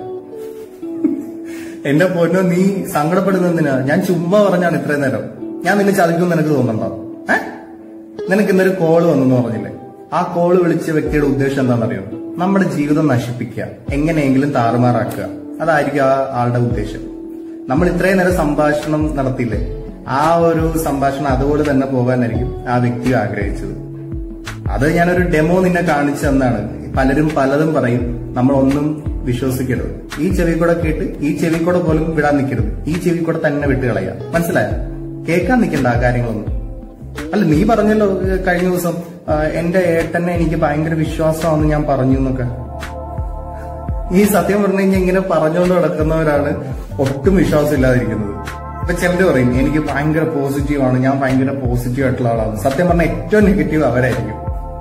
എന്റെ പൊന്നോ നീ സങ്കടപ്പെടുന്നതിനാ ഞാൻ ചുമ്മാ പറഞ്ഞാണ് ഇത്രയും നേരം ഞാൻ നിന്നെ ചതിക്കും നിനക്ക് തോന്നണ്ടോ ഏ നിനക്ക് ഇന്നൊരു കോള് വന്നെന്ന് പറഞ്ഞില്ലേ ആ കോള് വിളിച്ച വ്യക്തിയുടെ ഉദ്ദേശം എന്താണെന്നറിയോ നമ്മുടെ ജീവിതം നശിപ്പിക്കുക എങ്ങനെയെങ്കിലും താറുമാറാക്കുക അതായിരിക്കും ആ ആളുടെ ഉദ്ദേശം നമ്മൾ ഇത്രയും നേരം സംഭാഷണം നടത്തിയില്ലേ ആ ഒരു സംഭാഷണം അതുപോലെ തന്നെ പോകാനായിരിക്കും ആ വ്യക്തി ആഗ്രഹിച്ചത് അത് ഞാനൊരു ഡെമോ നിന്നെ കാണിച്ചു തന്നാണ് പലരും പലതും പറയും നമ്മൾ ഒന്നും വിശ്വസിക്കരുത് ഈ ചെവി കൂടെ കേട്ട് ഈ ചെവി കൂടെ പോലും വിടാൻ നിൽക്കരുത് ഈ ചെവി കൂടെ തന്നെ വിട്ട് കളയാം മനസ്സിലായോ കേൾക്കാൻ നിൽക്കണ്ട ആ കാര്യങ്ങളൊന്നും അല്ല നീ പറഞ്ഞല്ലോ ഏ, കഴിഞ്ഞ ദിവസം ആ, എന്റെ ഏട്ടനെ എനിക്ക് ഭയങ്കര വിശ്വാസമാണെന്ന് ഞാൻ പറഞ്ഞു എന്നൊക്കെ ഈ സത്യം പറഞ്ഞു കഴിഞ്ഞാൽ ഇങ്ങനെ പറഞ്ഞുകൊണ്ട് നടക്കുന്നവരാണ് ഒട്ടും വിശ്വാസം ഇല്ലാതിരിക്കുന്നത് ഇപ്പൊ ചിലര് പറയും എനിക്ക് ഭയങ്കര പോസിറ്റീവ് ആണ് ഞാൻ ഭയങ്കര പോസിറ്റീവ് ആയിട്ടുള്ള ആളാണ് സത്യം പറഞ്ഞാൽ ഏറ്റവും നെഗറ്റീവ് അവരായിരിക്കും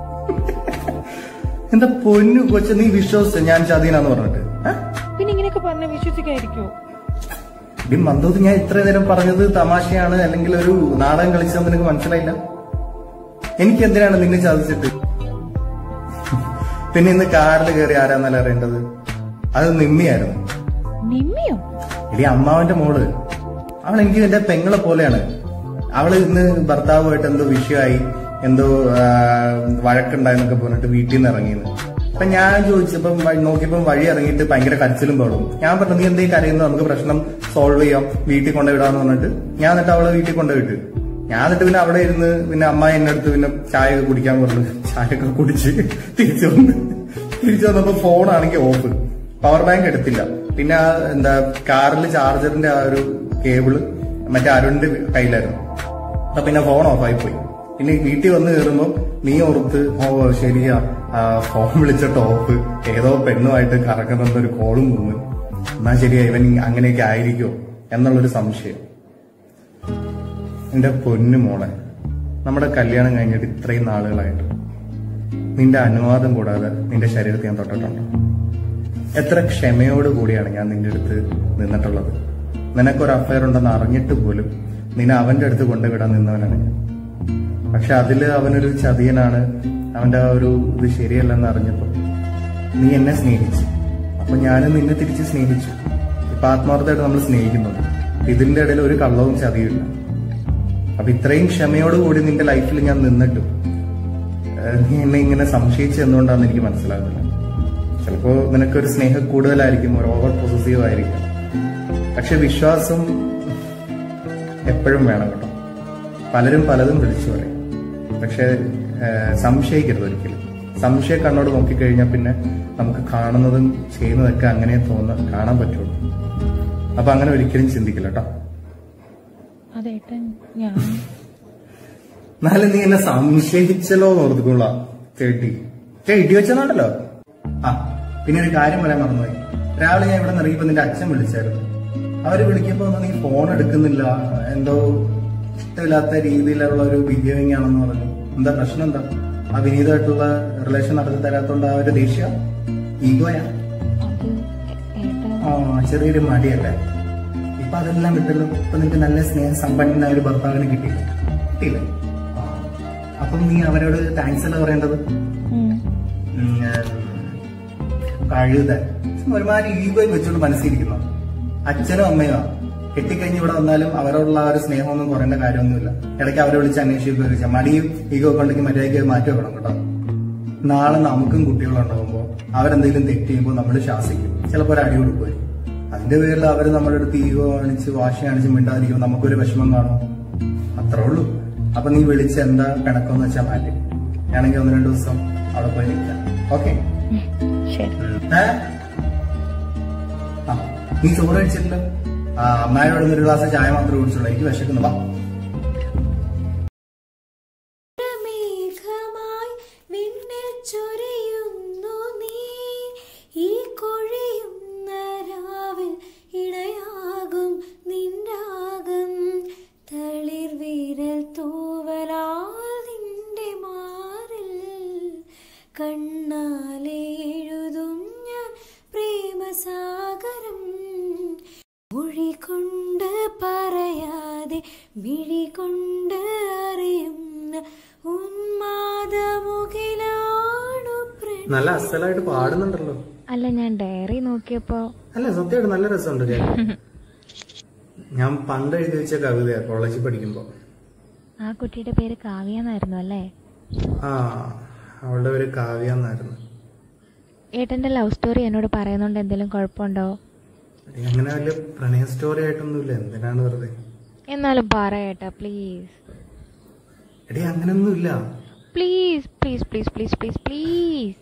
എന്താ പൊന്നു കൊച്ചു നീ വിശ്വസിച്ച ഞാൻ ചതീനാന്ന് പറഞ്ഞിട്ട് ഏ?
പിന്നെ ഇങ്ങനെയൊക്കെ പറഞ്ഞ വിശ്വസിക്കായിരിക്കോ
ഈ മന്ദൂത്ത് ഞാൻ ഇത്രയും നേരം പറഞ്ഞത് തമാശയാണ് അല്ലെങ്കിൽ ഒരു നാടകം കളിച്ചതെന്ന് നിനക്ക് മനസ്സിലായില്ല എനിക്ക് എന്തിനാണ് നിന്നെ ചതിച്ചിട്ട് പിന്നെ ഇന്ന് കാറിൽ കയറി ആരാന്നല്ല അറിയേണ്ടത് അത് നിമ്മിയായിരുന്നു
നിമ്മിയോ
ഇടി അമ്മാവന്റെ മോള് അവൾ എനിക്ക് എന്റെ പെങ്ങളെ പോലെയാണ് അവള് ഇന്ന് ഭർത്താവുമായിട്ട് എന്തോ വിഷയമായി എന്തോ ആ, വഴക്കുണ്ടായെന്നൊക്കെ പറഞ്ഞിട്ട് വീട്ടിൽ നിന്ന് ഇറങ്ങിയെന്ന് അപ്പൊ ഞാൻ ചോദിച്ചപ്പം വഴി- നോക്കിയപ്പം വഴി ഇറങ്ങിയിട്ട് ഭയങ്കര കരച്ചിലും ബഹളവും ഞാൻ പറഞ്ഞു നീ എന്തേ കരയുന്നു നമുക്ക് പ്രശ്നം സോൾവ് ചെയ്യാം വീട്ടിൽ കൊണ്ടുവിടാന്ന് പറഞ്ഞിട്ട് ഞാൻ എന്നിട്ട് അവളെ വീട്ടിൽ കൊണ്ടുപോയിട്ട് ഞാൻ എന്നിട്ട് പിന്നെ അവിടെ ഇരുന്ന് പിന്നെ അമ്മ എന്നെ അടുത്ത് പിന്നെ ചായ ഒക്കെ കുടിക്കാൻ പറഞ്ഞു ചായ ഒക്കെ കുടിച്ച് തിരിച്ചു വന്ന് തിരിച്ചു വന്നപ്പോ ഫോണാണെങ്കിൽ ഓഫ് പവർ ബാങ്ക് എടുത്തില്ല പിന്നെ ആ എന്താ കാറിൽ ചാർജറിന്റെ ആ ഒരു കേബിള് മറ്റേ അരുണിന്റെ കയ്യിലായിരുന്നു അപ്പൊ പിന്നെ ഫോൺ ഓഫായി പോയി പിന്നെ വീട്ടിൽ വന്ന് കയറുമ്പോ നീ ഓർത്ത് ഓ ശരിയാ ആ, ഫോൺ വിളിച്ചിട്ട് ഓഫ് ഏതോ പെണ്ണുമായിട്ട് കറങ്ങുന്ന ഒരു കോളും വന്ന് എന്നാ ശരിയാ ഇവൻ അങ്ങനെയൊക്കെ ആയിരിക്കോ എന്നുള്ളൊരു സംശയം എന്റെ പൊന്നു മോളെ നമ്മുടെ കല്യാണം കഴിഞ്ഞിട്ട് ഇത്രയും നാളുകളായിട്ട് നിന്റെ അനുവാദം കൂടാതെ നിന്റെ ശരീരത്തെ ഞാൻ തൊട്ടിട്ടുണ്ടോ എത്ര ക്ഷമയോട് കൂടിയാണ് ഞാൻ നിന്റെ അടുത്ത് നിന്നിട്ടുള്ളത് നിനക്കൊരു അഫയർ ഉണ്ടെന്ന് അറിഞ്ഞിട്ട് പോലും നിന്നെ അവന്റെ അടുത്ത് കൊണ്ടുവിടാൻ നിന്നവനാണ് ഞാൻ പക്ഷെ അതില് അവനൊരു ചതിയനാണ് അവന്റെ ആ ഒരു ഇത് ശരിയല്ലെന്ന് അറിഞ്ഞപ്പോ നീ എന്നെ സ്നേഹിച്ചു അപ്പൊ ഞാനും നിന്നെ തിരിച്ച് സ്നേഹിച്ചു ഇപ്പൊ ആത്മാർത്ഥമായിട്ട് നമ്മൾ സ്നേഹിക്കുന്നുണ്ട് ഇതിന്റെ ഇടയിൽ ഒരു കള്ളവും ചതിയില്ല അപ്പൊ ഇത്രയും ക്ഷമയോടുകൂടി നിന്റെ ലൈഫിൽ ഞാൻ നിന്നിട്ടും ഏഹ്, നീ എന്നെ ഇങ്ങനെ സംശയിച്ചു എന്തുകൊണ്ടാണെന്ന് എനിക്ക് മനസ്സിലാകുന്നില്ല ചിലപ്പോ നിനക്കൊരു സ്നേഹം കൂടുതലായിരിക്കും ഒരു ഓവർ പൊസസീവ് ആയിരിക്കും പക്ഷെ വിശ്വാസം എപ്പോഴും വേണം കേട്ടോ പലരും പലതും വിളിച്ചു പറയും പക്ഷെ ഏഹ്, സംശയിക്കരുത് ഒരിക്കലും സംശയ കണ്ണോട് നോക്കിക്കഴിഞ്ഞാൽ പിന്നെ നമുക്ക് കാണുന്നതും ചെയ്യുന്നതൊക്കെ അങ്ങനെ തോന്ന കാണാൻ പറ്റുള്ളൂ അപ്പൊ അങ്ങനെ ഒരിക്കലും ചിന്തിക്കില്ല കേട്ടോ
അതേട്ടൻ ഞാൻ
എന്നാലും നീ എന്നെ സംശയിച്ചല്ലോ എന്ന് ഓർത്തുകൊള്ള ചേട്ടി ചേ ഇടി വെച്ചെന്നുണ്ടല്ലോ ആ പിന്നെ ഒരു കാര്യം പറയാൻ മറന്നുപോയി രാവിലെ ഞാൻ ഇവിടെ നിറങ്ങിയപ്പോ നിന്റെ അച്ഛൻ വിളിച്ചായിരുന്നു അവര് വിളിക്കുമ്പോ ഒന്നും നീ ഫോൺ എടുക്കുന്നില്ല എന്തോ ഇഷ്ടമില്ലാത്ത രീതിയിലുള്ള ഒരു ബിഹേവിംഗ് ആണെന്ന് പറഞ്ഞു എന്താ പ്രശ്നം എന്താ ആ വിനീതമായിട്ടുള്ള റിലേഷൻ നടത്തി തരാത്തോണ്ട് ആ ഒരു ദേഷ്യ ഈഗോയാ
അത് ഏട്ടൻ
ആ ചെറിയൊരു മടിയല്ലേ ഇപ്പൊ അതെല്ലാം വിട്ടല്ലോ ഇപ്പൊ നിനക്ക് നല്ല സ്നേഹ സമ്പന്നനായ ഒരു ഭർത്താവിനെ കിട്ടിയില്ല കിട്ടിയില്ലേ ആ. അപ്പം നീ അവരോട് താങ്ക്സ് അല്ല പറയേണ്ടത്
ഉം.
ഉം, ഏഹ്, കഴുത ഒരുമാതിരി ഈഗോയും വെച്ചോണ്ട് മനസ്സിരിക്കുന്നു അച്ഛനും അമ്മയോ കെട്ടിക്കഴിഞ്ഞ് ഇവിടെ വന്നാലും അവരോടുള്ള ആ ഒരു സ്നേഹമൊന്നും കുറയേണ്ട കാര്യമൊന്നുമില്ല ഇടയ്ക്ക് അവരെ വിളിച്ച് അന്വേഷിക്കുകയൊക്കെ വെച്ചാൽ മടിയും ഈഗോ ഒക്കെ ഉണ്ടെങ്കിൽ മര്യാദയ്ക്ക് മാറ്റി വെക്കണം കേട്ടോ നാളെ നമുക്കും കുട്ടികളുണ്ടാകുമ്പോൾ അവരെന്തെങ്കിലും തെറ്റ് ചെയ്യുമ്പോൾ നമ്മൾ ശാസിക്കും ചിലപ്പോൾ ഒരു അടി കൊടുക്കുമായിരിക്കും അതിന്റെ പേരിൽ അവർ നമ്മുടെ അടുത്ത് ഈഗോ കാണിച്ച് വാശി കാണിച്ച് മിണ്ടാതിരിക്കുമ്പോൾ നമുക്കൊരു വിഷമം കാണും അത്രേ ഉള്ളൂ അപ്പൊ നീ വിളിച്ച് എന്താ പിണക്കമെന്ന് വെച്ചാൽ മാറ്റി ഞാനെങ്കിൽ ഒന്ന് രണ്ട് ദിവസം അവിടെ പോയി നിൽക്കാം ഓക്കെ
ഉം. ശരി
ആ നീ ചോറ് കഴിച്ചിട്ടില്ല ആ അമ്മായോട് ഒരു ഗ്ലാസ് ചായ മാത്രമേ കുടിച്ചുള്ളൂ എനിക്ക് വിശക്കുന്നു വാ
മേഘമായി വിണ്ണിൽ ചൊരിയുന്നു നീ ഈ കൊഴിയുന്ന രാവിൽ ഇണയാകും നിൻരാഗം തളിർ വീരൽ തൂവലാൽ നിന്റെ മാറിൽ കണ്ണാലെ എഴുതും ഞാൻ പ്രേമസാഗരം മൊഴി കൊണ്ട് പറയാതെ മിഴി കൊണ്ട് അറിയുന്ന ഉന്മാദമുകിലാണു പ്രണയം
നല്ല അസലായിട്ട് പാടുന്നുണ്ടല്ലോ
അല്ല ഞാൻ ഡയറി നോക്കിയപ്പോ
അല്ല സത്യമായിട്ട് നല്ല രസമുണ്ട് കേൾക്കാൻ ഞാൻ പണ്ട് എഴുതി വെച്ച കവിതയാ കോളേജിൽ പഠിക്കുമ്പോ
ആ കുട്ടിയുടെ പേര് കാവ്യ എന്നായിരുന്നു അല്ലേ
ആ അവളുടെ ഒരു കാവ്യ എന്നായിരുന്നു
ഏട്ടന്റെ ലവ് സ്റ്റോറി എന്നോട് പറയുന്നോണ്ട് എന്തെങ്കിലും കുഴപ്പമുണ്ടോ
എടി, അങ്ങനെ വലിയ പ്രണയ സ്റ്റോറി ആയിട്ടൊന്നുമില്ല എന്തിനാണ് വെറുതെ
എന്നാലും പറ ഏട്ടാ പ്ലീസ്
എടി അങ്ങനൊന്നുമില്ല
please please please please please please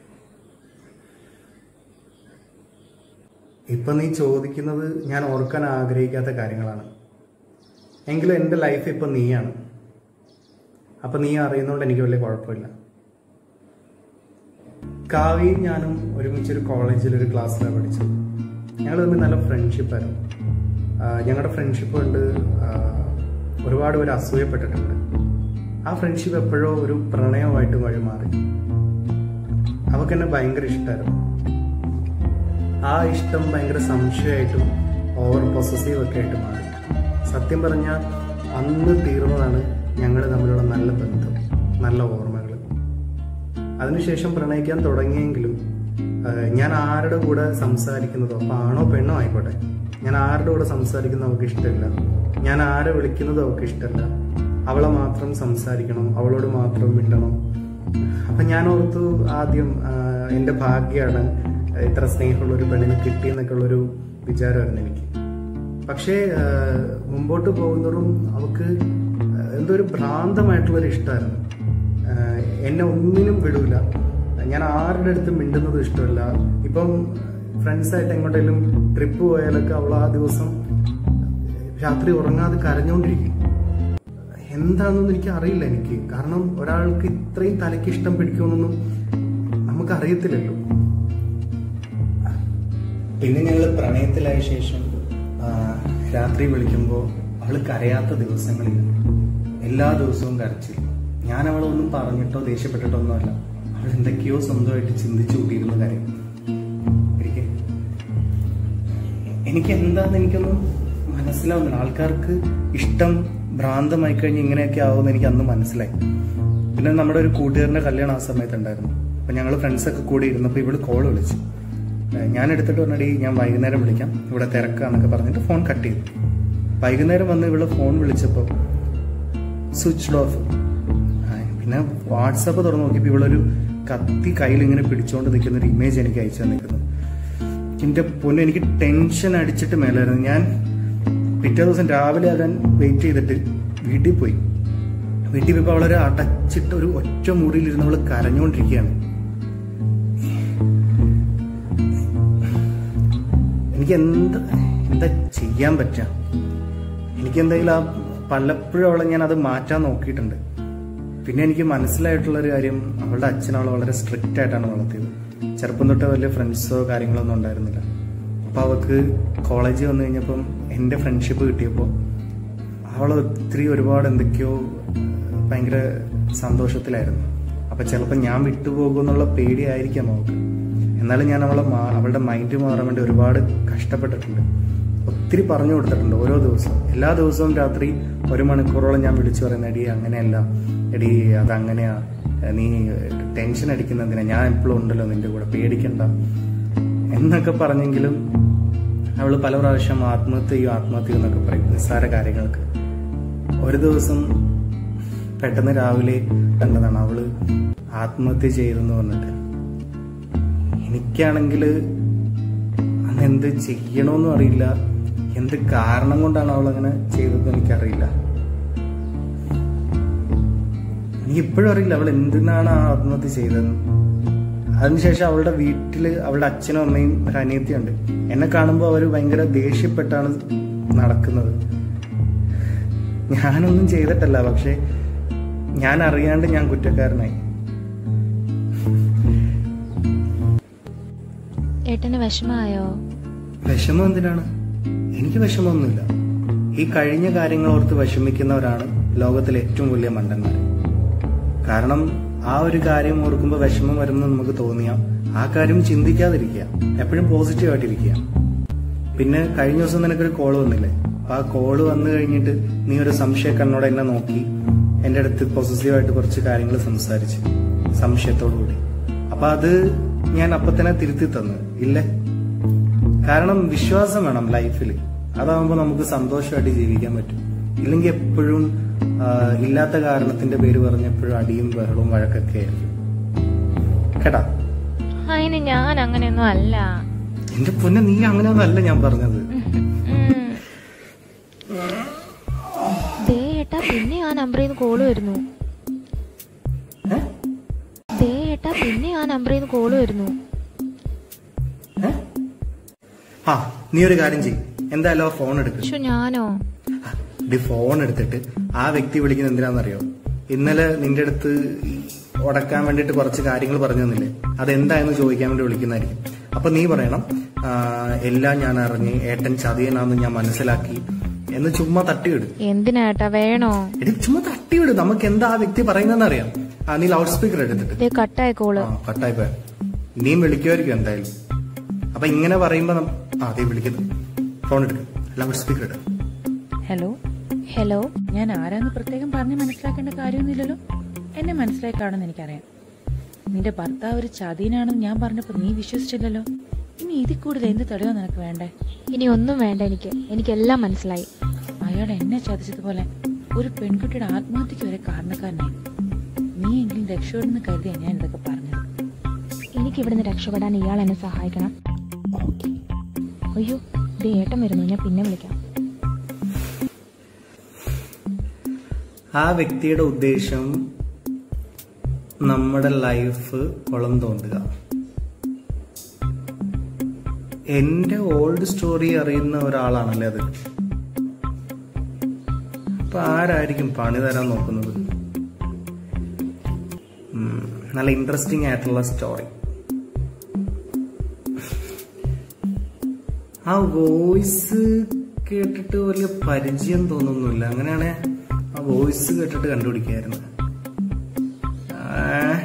ഇപ്പൊ നീ ചോദിക്കുന്നത് ഞാൻ ഓർക്കാൻ ആഗ്രഹിക്കാത്ത കാര്യങ്ങളാണ് എങ്കിലും എൻ്റെ ലൈഫ് ഇപ്പൊ നീയാണ് അപ്പൊ നീ അറിയുന്നോണ്ട് എനിക്ക് വലിയ കുഴപ്പമില്ല കാവ്യയും ഞാനും ഒരുമിച്ച് ഒരു കോളേജിൽ ഒരു ക്ലാസ്സിലാണ് പഠിച്ചത് ഞങ്ങൾ തമ്മിൽ നല്ല ഫ്രണ്ട്ഷിപ്പായിരുന്നു ഞങ്ങളുടെ ഫ്രണ്ട്ഷിപ്പ് കൊണ്ട് ആ, ഒരുപാട് പേര് അസൂയപ്പെട്ടിട്ടുണ്ട് ആ ഫ്രണ്ട്ഷിപ്പ് എപ്പോഴോ ഒരു പ്രണയമായിട്ട് വഴി മാറി അവൾക്ക് എന്നെ ഭയങ്കര ഇഷ്ടമായിരുന്നു ആ ഇഷ്ടം ഭയങ്കര സംശയമായിട്ടും ഓവർ പൊസസീവ് ഒക്കെ ആയിട്ട് മാറി സത്യം പറഞ്ഞാൽ അന്ന് തീർന്നതാണ് ഞങ്ങൾ തമ്മിലുള്ള നല്ല ബന്ധം നല്ല ഓർമ്മകൾ അതിനുശേഷം പ്രണയിക്കാൻ തുടങ്ങിയെങ്കിലും ആ, ഞാൻ ആരുടെ കൂടെ സംസാരിക്കുന്നതോ അപ്പൊ ആണോ പെണ്ണോ ആയിക്കോട്ടെ ഞാൻ ആരുടെ കൂടെ സംസാരിക്കുന്നത് അവൾക്ക് ഇഷ്ടമില്ല ഞാൻ ആരെ വിളിക്കുന്നത് അവൾക്ക് ഇഷ്ടമല്ല അവളെ മാത്രം സംസാരിക്കണം അവളോട് മാത്രം മിണ്ടണം അപ്പം ഞാൻ ഓർത്തു ആദ്യം ആ, എൻ്റെ ഭാഗ്യമാണ് ഇത്ര സ്നേഹമുള്ള ഒരു പെണ്ണിനെ കിട്ടിയെന്നൊക്കെ ഉള്ളൊരു വിചാരമായിരുന്നു എനിക്ക് പക്ഷേ ആ, മുമ്പോട്ട് പോകുന്നതും അവൾക്ക് എന്തോ ഒരു ഭ്രാന്തമായിട്ടുള്ളൊരു ഇഷ്ടമായിരുന്നു ആ, എന്നെ ഒന്നിനും വിടൂല ഞാൻ ആരുടെ അടുത്തും മിണ്ടുന്നത് ഇഷ്ടമല്ല ഇപ്പം ഫ്രണ്ട്സായിട്ട് എങ്ങോട്ടെങ്കിലും ട്രിപ്പ് പോയാലൊക്കെ അവൾ ആ ദിവസം രാത്രി ഉറങ്ങാതെ കരഞ്ഞുകൊണ്ടിരിക്കും എന്താണെന്നൊന്നും എനിക്ക് അറിയില്ല എനിക്ക് കാരണം ഒരാൾക്ക് ഇത്രയും തലയ്ക്ക് ഇഷ്ടം പിടിക്കുമെന്നൊന്നും നമുക്ക് അറിയത്തില്ലല്ലോ പിന്നെ ഞങ്ങൾ പ്രണയത്തിലായ ശേഷം ആ, രാത്രി വിളിക്കുമ്പോൾ അവൾ കരയാത്ത ദിവസങ്ങളില്ല എല്ലാ ദിവസവും കരച്ചിൽ ഞാൻ അവളെ ഒന്നും പറഞ്ഞിട്ടോ ദേഷ്യപ്പെട്ടിട്ടോ ഒന്നുമല്ല അവൾ എന്തൊക്കെയോ സ്വന്തമായിട്ട് ചിന്തിച്ചു കൂട്ടിയിരുന്ന കാര്യം എനിക്ക് എനിക്ക് എന്താന്ന് എനിക്കൊന്നും മനസ്സിലാവുന്നില്ല ആൾക്കാർക്ക് ഇഷ്ടം ഭ്രാന്തമായി കഴിഞ്ഞ് ഇങ്ങനെയൊക്കെ ആവുമെന്ന് എനിക്ക് അന്ന് മനസ്സിലായി പിന്നെ നമ്മുടെ ഒരു കൂട്ടുകാരന്റെ കല്യാണം ആ സമയത്ത് ഉണ്ടായിരുന്നു അപ്പൊ ഞങ്ങൾ ഫ്രണ്ട്സൊക്കെ കൂടി ഇരുന്നപ്പോൾ ഇവള് കോൾ വിളിച്ചു ഏഹ് ഞാൻ എടുത്തിട്ട് പറഞ്ഞടി ഞാൻ വൈകുന്നേരം വിളിക്കാം ഇവിടെ തിരക്കാന്നൊക്കെ പറഞ്ഞിട്ട് ഫോൺ കട്ട് ചെയ്തു വൈകുന്നേരം വന്ന് ഇവള് ഫോൺ വിളിച്ചപ്പോൾ സ്വിച്ച് ഓഫ് പിന്നെ വാട്സാപ്പ് തുറന്ന് നോക്കിയപ്പോൾ ഇവളൊരു കത്തി കയ്യിൽ ഇങ്ങനെ പിടിച്ചുകൊണ്ട് നിൽക്കുന്ന ഒരു ഇമേജ് എനിക്ക് അയച്ചു തന്നിരിക്കുന്നത് എന്റെ പൊന്നു എനിക്ക് ടെൻഷൻ അടിച്ചിട്ട് മേലായിരുന്നു ഞാൻ പിറ്റേ ദിവസം രാവിലെ ആകാൻ വെയിറ്റ് ചെയ്തിട്ട് വീട്ടിൽ പോയി വീട്ടിൽ പോയപ്പോൾ അവളൊരു അടച്ചിട്ട് ഒരു ഒറ്റ മുറിയിലിരുന്ന് അവള് കരഞ്ഞുകൊണ്ടിരിക്കുകയാണ് എനിക്ക് എന്താ എന്താ ചെയ്യാൻ പറ്റുക എനിക്ക് എന്തെങ്കിലും ആ പലപ്പോഴും അവളെ ഞാൻ അത് മാറ്റാൻ നോക്കിയിട്ടുണ്ട് പിന്നെ എനിക്ക് മനസ്സിലായിട്ടുള്ള ഒരു കാര്യം അവളുടെ അച്ഛൻ അവളെ വളരെ സ്ട്രിക്റ്റ് ആയിട്ടാണ് വളർത്തിയത് ചെറുപ്പം തൊട്ട് വലിയ ഫ്രണ്ട്സോ കാര്യങ്ങളോ ഒന്നും ഉണ്ടായിരുന്നില്ല അപ്പൊ അവൾക്ക് കോളേജിൽ വന്നു കഴിഞ്ഞപ്പം എൻ്റെ ഫ്രണ്ട്ഷിപ്പ് കിട്ടിയപ്പോൾ അവൾ ഒത്തിരി ഒരുപാട് എന്തൊക്കെയോ ഭയങ്കര സന്തോഷത്തിലായിരുന്നു അപ്പൊ ചിലപ്പോൾ ഞാൻ വിട്ടുപോകുമെന്നുള്ള പേടിയായിരിക്കാം അവൾക്ക് എന്നാലും ഞാൻ അവളെ മാ- അവളുടെ മൈൻഡ് മാറാൻ വേണ്ടി ഒരുപാട് കഷ്ടപ്പെട്ടിട്ടുണ്ട് ഒത്തിരി പറഞ്ഞു കൊടുത്തിട്ടുണ്ട് ഓരോ ദിവസവും എല്ലാ ദിവസവും രാത്രി ഒരു മണിക്കൂറോളം ഞാൻ വിളിച്ചു പറയുന്ന എടി അങ്ങനെയല്ല എടി അതങ്ങനെയാ നീ ടെൻഷൻ അടിക്കുന്നതിനാ ഞാൻ എപ്പോഴും ഉണ്ടല്ലോ നിന്റെ കൂടെ പേടിക്കണ്ട എന്നൊക്കെ പറഞ്ഞെങ്കിലും അവള് പല പ്രാവശ്യം ആത്മഹത്യ ചെയ്യും ആത്മഹത്യ ചെയ്യും എന്നൊക്കെ പറയും നിസ്സാര കാര്യങ്ങൾക്ക് ഒരു ദിവസം പെട്ടെന്ന് രാവിലെ കണ്ടതാണ് അവള് ആത്മഹത്യ ചെയ്തെന്ന് പറഞ്ഞിട്ട് എനിക്കാണെങ്കിൽ അന്ന് എന്ത് ചെയ്യണമെന്നും അറിയില്ല എന്ത് കാരണം കൊണ്ടാണ് അവൾ അങ്ങനെ ചെയ്തതെന്ന് എനിക്കറിയില്ല എനിക്ക് ഇപ്പോഴും അറിയില്ല അവൾ എന്തിനാണ് ആ ആത്മഹത്യ ചെയ്തതെന്ന് അതിനുശേഷം അവളുടെ വീട്ടില് അവളുടെ അച്ഛനും അമ്മയും ഒരു അനിയത്തിയുണ്ട് എന്നെ കാണുമ്പോൾ അവർ ഭയങ്കര ദേഷ്യപ്പെട്ടാണ് നടക്കുന്നത് ഞാനൊന്നും ചെയ്തിട്ടല്ല പക്ഷെ ഞാൻ അറിയാണ്ട് ഞാൻ കുറ്റക്കാരനായി
ഏട്ടന് വിഷമായോ
വിഷമം എന്തിനാണ് എനിക്ക് വിഷമമൊന്നുമില്ല ഈ കഴിഞ്ഞ കാര്യങ്ങൾ ഓർത്ത് വിഷമിക്കുന്നവരാണ് ലോകത്തിലെ ഏറ്റവും വലിയ മണ്ടന്മാർ കാരണം ആ ഒരു കാര്യം ഓർക്കുമ്പോൾ വിഷമം വരുമെന്ന് നമുക്ക് തോന്നിയാൽ ആ കാര്യം ചിന്തിക്കാതിരിക്കുക എപ്പോഴും പോസിറ്റീവ് ആയിട്ടിരിക്കുക പിന്നെ കഴിഞ്ഞ ദിവസം നിനക്കൊരു കോൾ വന്നില്ലേ അപ്പൊ ആ കോള് വന്നു കഴിഞ്ഞിട്ട് നീ ഒരു സംശയ കണ്ണോടെ എന്നെ നോക്കി എന്റെ അടുത്ത് പോസിറ്റീവായിട്ട് കുറച്ച് കാര്യങ്ങൾ സംസാരിച്ചു സംശയത്തോടു കൂടി അപ്പൊ അത് ഞാൻ അപ്പൊ തന്നെ തിരുത്തി തന്നു ഇല്ലേ കാരണം വിശ്വാസം വേണം ലൈഫിൽ അതാവുമ്പോൾ നമുക്ക് സന്തോഷമായിട്ട് ജീവിക്കാൻ പറ്റും ഇല്ലെങ്കിൽ എപ്പോഴും ആ, ഇല്ലാത്ത കാരണത്തിന്റെ പേര് പറഞ്ഞ് എപ്പോഴും അടിയും ബഹളവും വഴക്കൊക്കെ ആയിരിക്കും കേട്ടാ
അതിന് ഞാൻ അങ്ങനെയൊന്നും അല്ല
എന്റെ പൊന്നെ നീ അങ്ങനെയൊന്നല്ല ഞാൻ പറഞ്ഞത്
ഉം. ദേ ഏട്ടാ പിന്നെ ആ നമ്പറിൽ നിന്ന് കോള് വരുന്നു
ഏ?
ദേ ഏട്ടാ പിന്നെ ആ നമ്പറിൽ നിന്ന് കോള് വരുന്നു
ഏ? ആ നീ ഒരു കാര്യം ചെയ്യും എന്തായാലും ആ ഫോൺ എടുക്കും
പക്ഷെ ഞാനോ
ഡി ഫോൺ എടുത്തിട്ട് ആ വ്യക്തി വിളിക്കുന്നത് എന്തിനാണെന്നറിയോ ഇന്നലെ നിന്റെ അടുത്ത് ഈ ഉടക്കാൻ വേണ്ടിയിട്ട് കുറച്ച് കാര്യങ്ങൾ പറഞ്ഞു തന്നില്ലേ അതെന്തായെന്ന് ചോദിക്കാൻ വേണ്ടി വിളിക്കുന്നതായിരിക്കും അപ്പൊ നീ പറയണം ആ, എല്ലാം ഞാൻ അറിഞ്ഞ് ഏട്ടൻ ചതിയനാന്ന് ഞാൻ മനസ്സിലാക്കി എന്ന് ചുമ്മാ തട്ടിവിടും
എന്തിനാ ഏട്ടാ വേണോ
എടി ചുമ്മാ തട്ടിവിട് നമുക്ക് എന്താ ആ വ്യക്തി പറയുന്നതെന്ന് അറിയാം ആ നീ ലൗഡ് സ്പീക്കർ എടുത്തിട്ട്
ദേ കട്ടായ കോള്
ആ കട്ടായി പോയ നീയും വിളിക്കുമായിരിക്കും എന്തായാലും അപ്പൊ ഇങ്ങനെ പറയുമ്പോ നം- ആ അതേ വിളിക്കുന്നു ഫോൺ എടുക്കും ലൗഡ് സ്പീക്കർ എടുക്കും
ഹലോ
ഹലോ
ഞാൻ ആരാന്ന് പ്രത്യേകം പറഞ്ഞ് മനസ്സിലാക്കേണ്ട കാര്യമൊന്നുമില്ലല്ലോ എന്നെ മനസ്സിലായി കാണുമെന്ന് എനിക്കറിയാം നിന്റെ ഭർത്താവ് ഒരു ചതീനാണെന്ന് ഞാൻ പറഞ്ഞപ്പോൾ നീ വിശ്വസിച്ചില്ലല്ലോ ഇനി ഇതിൽ കൂടുതൽ എന്ത് തെളിവാ നിനക്ക് വേണ്ടേ
ഇനി ഒന്നും വേണ്ട എനിക്ക് എനിക്കെല്ലാം മനസ്സിലായി
അയാൾ എന്നെ ചതിച്ചതുപോലെ ഒരു പെൺകുട്ടിയുടെ ആത്മഹത്യക്ക് വരെ കാരണക്കാരനായി നീ എങ്കിലും രക്ഷപ്പെടുന്ന കരുതിയാ ഞാൻ ഇതൊക്കെ പറഞ്ഞത്
എനിക്ക് ഇവിടുന്ന് രക്ഷപ്പെടാൻ ഇയാൾ എന്നെ സഹായിക്കണം അയ്യോ ഇത് ഏട്ടൻ വരുന്നു ഞാൻ പിന്നെ വിളിക്കാം
ആ വ്യക്തിയുടെ ഉദ്ദേശം നമ്മുടെ ലൈഫ് കുളം തോണ്ടുക എന്റെ ഓൾഡ് സ്റ്റോറി അറിയുന്ന ഒരാളാണല്ലേ അത് അപ്പൊ ആരായിരിക്കും പണി തരാൻ നോക്കുന്നത് ഉം, നല്ല ഇൻട്രസ്റ്റിംഗ് ആയിട്ടുള്ള സ്റ്റോറി ആ വോയിസ് കേട്ടിട്ട് വലിയ പരിചയം തോന്നുന്നില്ല അങ്ങനെയാണെ ആ വോയിസ് കേട്ടിട്ട് കണ്ടുപിടിക്കായിരുന്നു ആ.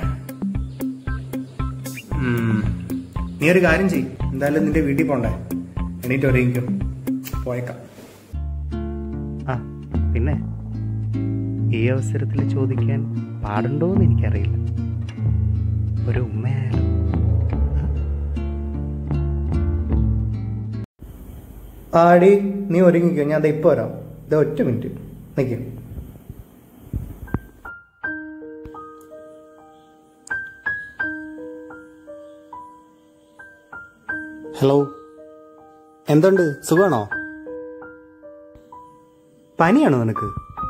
ഉം. നീ ഒരു കാര്യം ചെയ് എന്തായാലും നിന്റെ വീട്ടിൽ പോണ്ടേ എണീറ്റ് ഒരുങ്ങിക്കും പോയേക്കാം
ആ പിന്നെ ഈ അവസരത്തിൽ ചോദിക്കാൻ പാടുണ്ടോ എന്ന് എനിക്കറിയില്ല ഒരു ഉമ്മയായാലും
ആടി നീ ഒരുങ്ങിക്കോ ഞാൻ ദേ ഇപ്പൊ വരാം ഇതാ ഒറ്റ മിനിറ്റ് നിൽക്കും ഹലോ എന്തുണ്ട് സുഖമാണോ പനിയാണോ നിനക്ക്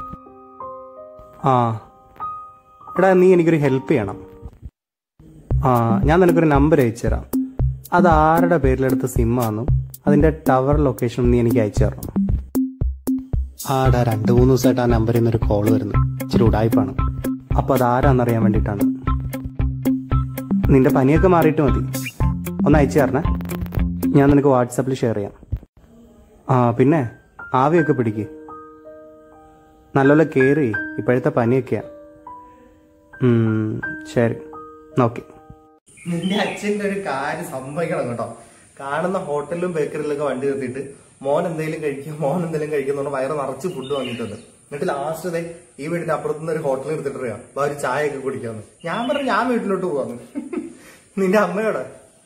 ആ എടാ നീ എനിക്കൊരു ഹെൽപ്പ് ചെയ്യണം ആ ഞാൻ നിനക്കൊരു നമ്പർ അയച്ചു തരാം അത് ആരുടെ പേരിലെടുത്ത സിമ്മാന്നും അതിന്റെ ടവർ ലൊക്കേഷൻ നീ എനിക്ക് അയച്ചു തരണം ആടാ രണ്ട് മൂന്ന് ദിവസമായിട്ട് ആ നമ്പറിൽ നിന്ന് ഒരു കോൾ വരുന്നു ഇച്ചിരി ഉടായ്പാണ് അപ്പൊ അത് ആരാന്നറിയാൻ വേണ്ടിയിട്ടാണ് നിന്റെ പനിയൊക്കെ മാറിയിട്ട് മതി ഒന്ന് അയച്ചു തരണേ ഞാൻ നിനക്ക് വാട്സാപ്പിൽ ഷെയർ ചെയ്യാം ആ പിന്നെ ആവിയൊക്കെ പിടിക്ക് നല്ലപോലെ കെയർ ചെയ്യ് ഇപ്പോഴത്തെ പനിയൊക്കെയാ ഉം, ശരി നോക്കി നിന്റെ അച്ഛന്റെ ഒരു കാര്യം സംഭവിക്കണം കേട്ടോ കാണുന്ന ഹോട്ടലിലും ബേക്കറിയിലൊക്കെ വണ്ടി നിർത്തിയിട്ട് മോൻ എന്തെങ്കിലും കഴിക്കും മോൻ എന്തെങ്കിലും കഴിക്കുന്നതുകൊണ്ട് വയറ് നിറച്ച് ഫുഡ് വാങ്ങിയിട്ടുണ്ട് എന്നിട്ട് ലാസ്റ്റ് ദേ ഈ വീടിന്റെ അപ്പുറത്തുനിന്ന് ഒരു ഹോട്ടലിൽ എടുത്തിട്ട് അറിയാം വാ ഒരു ചായ ഒക്കെ കുടിക്കാന്ന് ഞാൻ പറഞ്ഞു ഞാൻ വീട്ടിലോട്ട് പോവാന്ന് നിന്റെ അമ്മയോടെ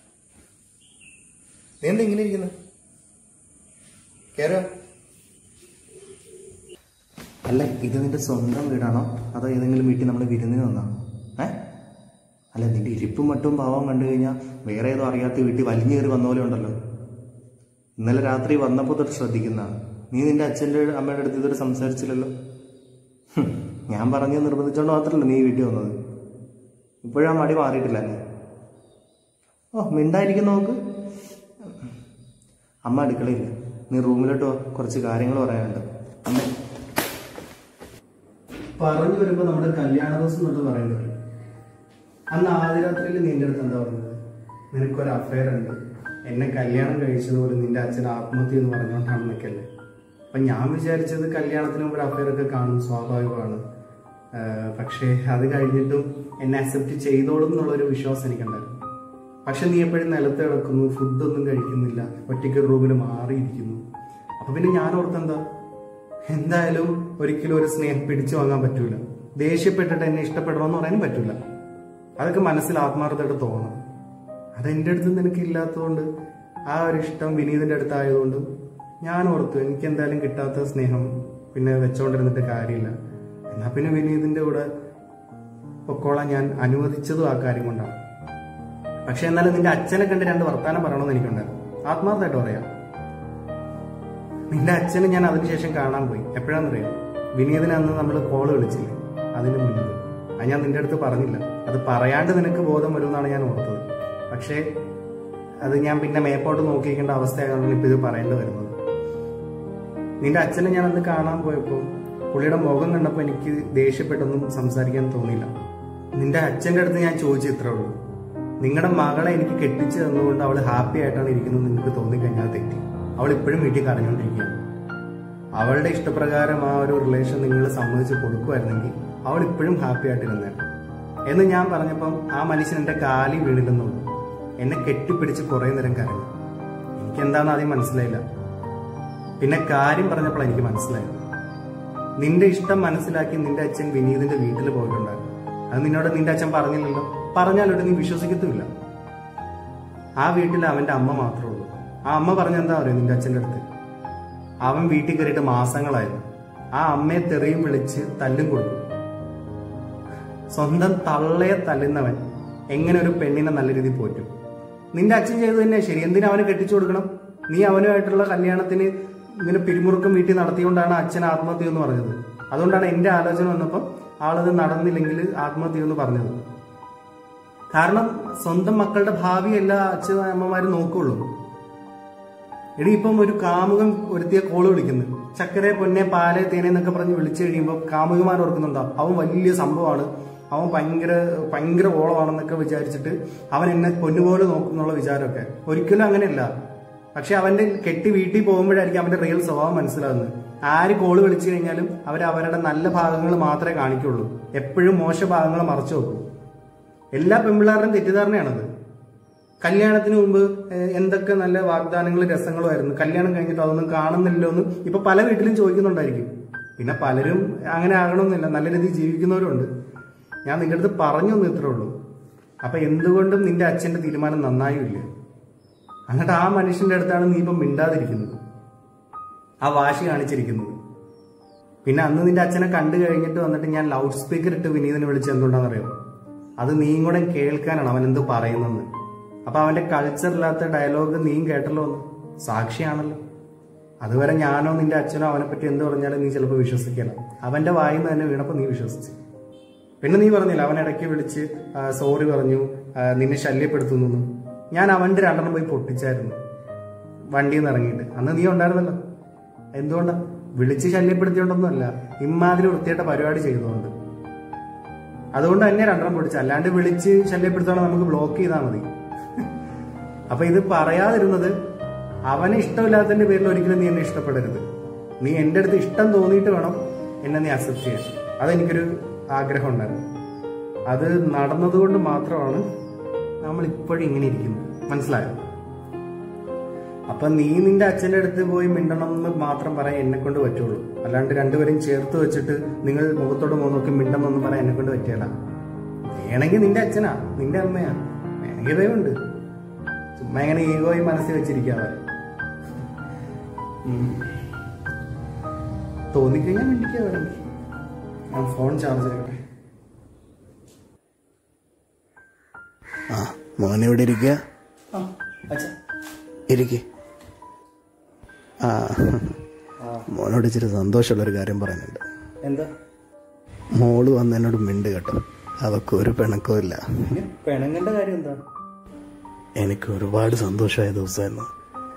നീ എന്താ ഇങ്ങനെ ഇരിക്കുന്നത് കേറുക അല്ല ഇത് നിന്റെ സ്വന്തം വീടാണോ അതോ ഏതെങ്കിലും വീട്ടിൽ നമ്മൾ വിരുന്നിന് വന്നാണോ ഏ അല്ല നിന്റെ ഇരിപ്പും മട്ടും ഭാവം കണ്ടു കഴിഞ്ഞാൽ വേറെ ഏതോ അറിയാത്ത വീട്ടിൽ വലിഞ്ഞു കയറി വന്ന പോലെ ഉണ്ടല്ലോ ഇന്നലെ രാത്രി വന്നപ്പോൾ തൊട്ട് ശ്രദ്ധിക്കുന്നതാണ് നീ നിന്റെ അച്ഛൻ്റെ അമ്മയുടെ അടുത്ത് ഇതുവരെ സംസാരിച്ചില്ലല്ലോ ഹും, ഞാൻ പറഞ്ഞു നിർബന്ധിച്ചോണ്ട് മാത്രമല്ല നീ വീട്ടിൽ വന്നത് ഇപ്പോഴും ആ മടി മാറിയിട്ടില്ല നീ ഓ മിണ്ടായിരിക്കും നോക്ക് അമ്മ അടുക്കളയില്ല നീ റൂമിലോട്ട് വാ കുറച്ച് കാര്യങ്ങൾ പറയാനുണ്ട് അമ്മ പറഞ്ഞു വരുമ്പോ നമ്മുടെ കല്യാണ ദിവസം തൊട്ട് പറയേണ്ടി വരും അന്ന് ആദ്യ രാത്രിയിൽ നിന്റെ അടുത്ത് എന്താ പറഞ്ഞത് നിനക്കൊരു അഫയർ ഉണ്ട് എന്നെ കല്യാണം കഴിച്ചതുപോലെ നിന്റെ അച്ഛൻ ആത്മഹത്യ എന്ന് പറഞ്ഞുകൊണ്ടാണെന്നൊക്കെ അല്ലേ അപ്പൊ ഞാൻ വിചാരിച്ചത് കല്യാണത്തിന് മുമ്പ് ഒരു അഫയർ ഒക്കെ കാണും സ്വാഭാവികമാണ് ആഹ് പക്ഷേ അത് കഴിഞ്ഞിട്ടും എന്നെ അക്സെപ്റ്റ് ചെയ്തോളും എന്നുള്ളൊരു വിശ്വാസം എനിക്കുണ്ടായിരുന്നു പക്ഷെ നീ എപ്പോഴും നിലത്ത് കിടക്കുന്നു ഫുഡൊന്നും കഴിക്കുന്നില്ല ഒറ്റയ്ക്ക് റൂമിൽ മാറിയിരിക്കുന്നു അപ്പൊ പിന്നെ ഞാൻ ഓർത്തെന്താ എന്തായാലും ഒരിക്കലും ഒരു സ്നേഹം പിടിച്ചു വാങ്ങാൻ പറ്റൂല ദേഷ്യപ്പെട്ടിട്ട് എന്നെ ഇഷ്ടപ്പെടണമെന്ന് പറയാനും പറ്റൂല അതൊക്കെ മനസ്സിൽ ആത്മാർത്ഥമായിട്ട് തോന്നണം അത് എൻ്റെ അടുത്ത് നിനക്ക് ഇല്ലാത്തതുകൊണ്ട് ആ ഒരു ഇഷ്ടം വിനീതിന്റെ അടുത്തായതുകൊണ്ട് ഞാൻ ഓർത്തു എനിക്ക് എന്തായാലും കിട്ടാത്ത സ്നേഹം പിന്നെ വെച്ചോണ്ടിരുന്നിട്ട് കാര്യമില്ല എന്നാ പിന്നെ വിനീതിന്റെ കൂടെ പൊക്കോളാൻ ഞാൻ അനുവദിച്ചതും ആ കാര്യം കൊണ്ടാണ് പക്ഷെ എന്നാലും നിന്റെ അച്ഛനെ കണ്ട് രണ്ട് വർത്താനം പറയണമെന്ന് എനിക്കുണ്ടായിരുന്നു ആത്മാർത്ഥമായിട്ട് പറയാം നിന്റെ അച്ഛനെ ഞാൻ അതിനുശേഷം കാണാൻ പോയി എപ്പോഴാണെന്നറിയാം വിനീതിനെ അന്ന് നമ്മൾ കോള് വിളിച്ചില്ലേ അതിന് മുൻപ് അത് ഞാൻ നിന്റെ അടുത്ത് പറഞ്ഞില്ല അത് പറയാണ്ട് നിനക്ക് ബോധം വരുമെന്നാണ് ഞാൻ ഓർത്തത് പക്ഷേ അത് ഞാൻ പിന്നെ മേപ്പോട്ട് നോക്കിയിരിക്കേണ്ട അവസ്ഥയായതുകൊണ്ടാണ് ഇപ്പൊ ഇത് പറയേണ്ടി വരുന്നത് നിന്റെ അച്ഛനെ ഞാൻ അന്ന് കാണാൻ പോയപ്പോൾ പുള്ളിയുടെ മുഖം കണ്ടപ്പോൾ എനിക്ക് ദേഷ്യപ്പെട്ടൊന്നും സംസാരിക്കാൻ തോന്നിയില്ല നിന്റെ അച്ഛൻ്റെ അടുത്ത് ഞാൻ ചോദിച്ചു ഇത്രേ ഉള്ളൂ നിങ്ങളുടെ മകളെ എനിക്ക് കെട്ടിച്ചു തന്നുകൊണ്ട് അവൾ ഹാപ്പി ആയിട്ടാണ് ഇരിക്കുന്നത് നിനക്ക് തോന്നിക്കഴിഞ്ഞാൽ തെറ്റി അവൾ ഇപ്പോഴും വീട്ടിൽ കരഞ്ഞുകൊണ്ടിരിക്കുകയാണ് അവളുടെ ഇഷ്ടപ്രകാരം ആ ഒരു റിലേഷൻ നിങ്ങൾ സമ്മതിച്ച് കൊടുക്കുമായിരുന്നെങ്കിൽ അവൾ ഇപ്പോഴും ഹാപ്പി ആയിട്ടിരുന്നേനെ എന്ന് ഞാൻ പറഞ്ഞപ്പം ആ മനുഷ്യൻ എൻ്റെ കാലി വീണില്ലെന്നുള്ളൂ എന്നെ കെട്ടിപ്പിടിച്ച് കുറേ നേരം കരഞ്ഞു എനിക്ക് എന്താണെന്ന് ആദ്യം മനസ്സിലായില്ല പിന്നെ കാര്യം പറഞ്ഞപ്പോൾ എനിക്ക് മനസ്സിലായത് നിന്റെ ഇഷ്ടം മനസ്സിലാക്കി നിന്റെ അച്ഛൻ വിനീതിന്റെ വീട്ടിൽ പോയിട്ടുണ്ടായിരുന്നു അത് നിന്നോട് നിന്റെ അച്ഛൻ പറഞ്ഞില്ലല്ലോ പറഞ്ഞാലോട്ട് നീ വിശ്വസിക്കത്തുമില്ല
ആ വീട്ടിൽ അവൻ്റെ അമ്മ മാത്രമേ ഉള്ളൂ ആ അമ്മ പറഞ്ഞ എന്താ പറയുക നിന്റെ അച്ഛൻ്റെ അടുത്ത് അവൻ വീട്ടിൽ കയറിയിട്ട് മാസങ്ങളായിരുന്നു ആ അമ്മയെ തെറിയും വിളിച്ച് തല്ലും കൊടുക്കും സ്വന്തം തള്ളയെ തല്ലുന്നവൻ എങ്ങനെ ഒരു പെണ്ണിനെ നല്ല രീതിയിൽ പോറ്റും നിന്റെ അച്ഛൻ ചെയ്തു തന്നെ ശരി എന്തിനാ അവനെ കെട്ടിച്ചു കൊടുക്കണം നീ അവനുമായിട്ടുള്ള കല്യാണത്തിന് ഇങ്ങനെ പിരിമുറുക്കം വീട്ടിൽ നടത്തിയോണ്ടാണ് അച്ഛൻ ആത്മഹത്യ എന്ന് പറഞ്ഞത് അതുകൊണ്ടാണ് എന്റെ ആലോചന വന്നപ്പോൾ ആളത് നടന്നില്ലെങ്കിൽ ആത്മഹത്യ എന്ന് പറഞ്ഞത് കാരണം സ്വന്തം മക്കളുടെ ഭാവി എല്ലാ അച്ഛൻ അമ്മമാരും നോക്കുള്ളൂ എടി ഇപ്പം ഒരു കാമുകൻ ഒരുത്തിയെ കോള് വിളിക്കുന്നു ചക്കരെ പൊന്നെ പാലെ തേനെ എന്നൊക്കെ പറഞ്ഞ് വിളിച്ചു കഴിയുമ്പോൾ കാമുകമാർ ഓർക്കുന്നുണ്ടോ അവൻ വലിയ സംഭവമാണ് അവൻ ഭയങ്കര ഭയങ്കര ഓളമാണെന്നൊക്കെ വിചാരിച്ചിട്ട് അവൻ എന്നെ പൊന്നുപോലെ നോക്കുന്നുള്ള വിചാരമൊക്കെ ഒരിക്കലും അങ്ങനെയല്ല പക്ഷെ അവന്റെ കെട്ടി വീട്ടിൽ പോകുമ്പോഴായിരിക്കും അവന്റെ റിയൽ സ്വഭാവം മനസ്സിലാകുന്നത് ആര് കോള് വിളിച്ചു കഴിഞ്ഞാലും അവർ അവരുടെ നല്ല ഭാഗങ്ങൾ മാത്രമേ കാണിക്കുള്ളൂ എപ്പോഴും മോശ ഭാഗങ്ങൾ മറച്ചു വെക്കും എല്ലാ പെൺപിള്ളേരുടെയും തെറ്റിദ്ധാരണയാണത് കല്യാണത്തിന് മുമ്പ് ഏഹ്, എന്തൊക്കെ നല്ല വാഗ്ദാനങ്ങളും രസങ്ങളും ആയിരുന്നു കല്യാണം കഴിഞ്ഞിട്ട് അതൊന്നും കാണുന്നില്ലോ എന്ന് ഇപ്പൊ പല വീട്ടിലും ചോദിക്കുന്നുണ്ടായിരിക്കും പിന്നെ പലരും അങ്ങനെ ആകണമെന്നില്ല നല്ല രീതിയിൽ ജീവിക്കുന്നവരുണ്ട് ഞാൻ നിന്റെ അടുത്ത് പറഞ്ഞു എന്ന് ഇത്രേ ഉള്ളൂ അപ്പൊ എന്തുകൊണ്ടും നിന്റെ അച്ഛന്റെ തീരുമാനം നന്നായില്ല എന്നിട്ട് ആ മനുഷ്യന്റെ അടുത്താണ് നീ ഇപ്പം മിണ്ടാതിരിക്കുന്നത് ആ വാശി കാണിച്ചിരിക്കുന്നത് പിന്നെ അന്ന് നിന്റെ അച്ഛനെ കണ്ടു കഴിഞ്ഞിട്ട് വന്നിട്ട് ഞാൻ ലൗഡ് സ്പീക്കർ ഇട്ട് വിനീതനെ വിളിച്ച് എന്തുകൊണ്ടാണെന്നറിയോ അത് നീയും കൂടെ കേൾക്കാനാണ് അവൻ എന്ത് പറയുന്നെന്ന് അപ്പൊ അവന്റെ കൾച്ചറില്ലാത്ത ഡയലോഗ് നീയും കേട്ടല്ലോ എന്ന് സാക്ഷിയാണല്ലോ അതുവരെ ഞാനോ നിന്റെ അച്ഛനോ അവനെ പറ്റി എന്ത് പറഞ്ഞാലും നീ ചിലപ്പോൾ വിശ്വസിക്കില്ല അവന്റെ വായിൽ നിന്ന് തന്നെ വീണപ്പോൾ നീ വിശ്വസിച്ചു പിന്നെ നീ പറഞ്ഞില്ല അവൻ ഇടയ്ക്ക് വിളിച്ച് സോറി പറഞ്ഞു ആ, നിന്നെ ശല്യപ്പെടുത്തുന്നു എന്ന്. ഞാൻ അവന്റെ രണ്ടെണ്ണം പോയി പൊട്ടിച്ചായിരുന്നു വണ്ടിയിൽ നിന്ന് ഇറങ്ങിയിട്ട് അന്ന് നീ ഉണ്ടായിരുന്നല്ലോ എന്തുകൊണ്ടാ വിളിച്ച് ശല്യപ്പെടുത്തിയോണ്ടൊന്നുമല്ല ഇമാതിരി വൃത്തിയായിട്ട പരിപാടി ചെയ്തുകൊണ്ട് അതുകൊണ്ട് തന്നെ രണ്ടെണ്ണം പൊടിച്ചു അല്ലാണ്ട് വിളിച്ച് ശല്യപ്പെടുത്താണെ നമുക്ക് ബ്ലോക്ക് ചെയ്താൽ മതി അപ്പൊ ഇത് പറയാതിരുന്നത് അവന് ഇഷ്ടമില്ലാത്തതിന്റെ പേരിൽ ഒരിക്കലും നീ എന്നെ ഇഷ്ടപ്പെടരുത് നീ എന്റെ അടുത്ത് ഇഷ്ടം തോന്നിയിട്ട് വേണം എന്നെ നീ അക്സെപ്റ്റ് ചെയ്യാൻ അതെനിക്കൊരു ആഗ്രഹം ഉണ്ടായിരുന്നു അത് നടന്നതുകൊണ്ട് മാത്രമാണ് നമ്മൾ ഇപ്പോഴും ഇങ്ങനെ ഇരിക്കുന്നത് മനസ്സിലായോ അപ്പൊ നീ നിന്റെ അച്ഛന്റെ അടുത്ത് പോയി മിണ്ടണം എന്ന് മാത്രം പറയാൻ എന്നെ കൊണ്ട് പറ്റുള്ളൂ അല്ലാണ്ട് രണ്ടുപേരും ചേർത്ത് വെച്ചിട്ട് നിങ്ങൾ മുഖത്തോട് മുഖം നോക്കി മിണ്ടണം എന്ന് പറയാൻ എന്നെ കൊണ്ട് പറ്റിയല്ല വേണമെങ്കിൽ നിന്റെ അച്ഛനാ നിന്റെ അമ്മയാ വേണമെങ്കിൽ ദൈവമുണ്ട് ചുമ്മാ ഇങ്ങനെ ഈഗോയി മനസ്സിൽ വെച്ചിരിക്കാതെ ഉം. തോന്നിക്കഴിഞ്ഞാൽ മിണ്ടിക്കാ വേണമെങ്കിൽ ഞാൻ ഫോൺ ചാർജ് ചെയ്യട്ടെ
ആ മോൻ ഇവിടെ ഇരിക്കുക
ആ അച്ഛാ
ഇരിക്കെ ആ മോനോട് ഇച്ചിരി സന്തോഷമുള്ളൊരു കാര്യം പറയുന്നുണ്ട്
എന്താ
മോള് വന്ന് എന്നോട് മിണ്ട് കേട്ടോ അവക്ക് ഒരു പിണക്കവും ഇല്ല
ഇനി പിണങ്ങേണ്ട കാര്യം എന്താ
എനിക്ക് ഒരുപാട് സന്തോഷമായ ദിവസമായിരുന്നു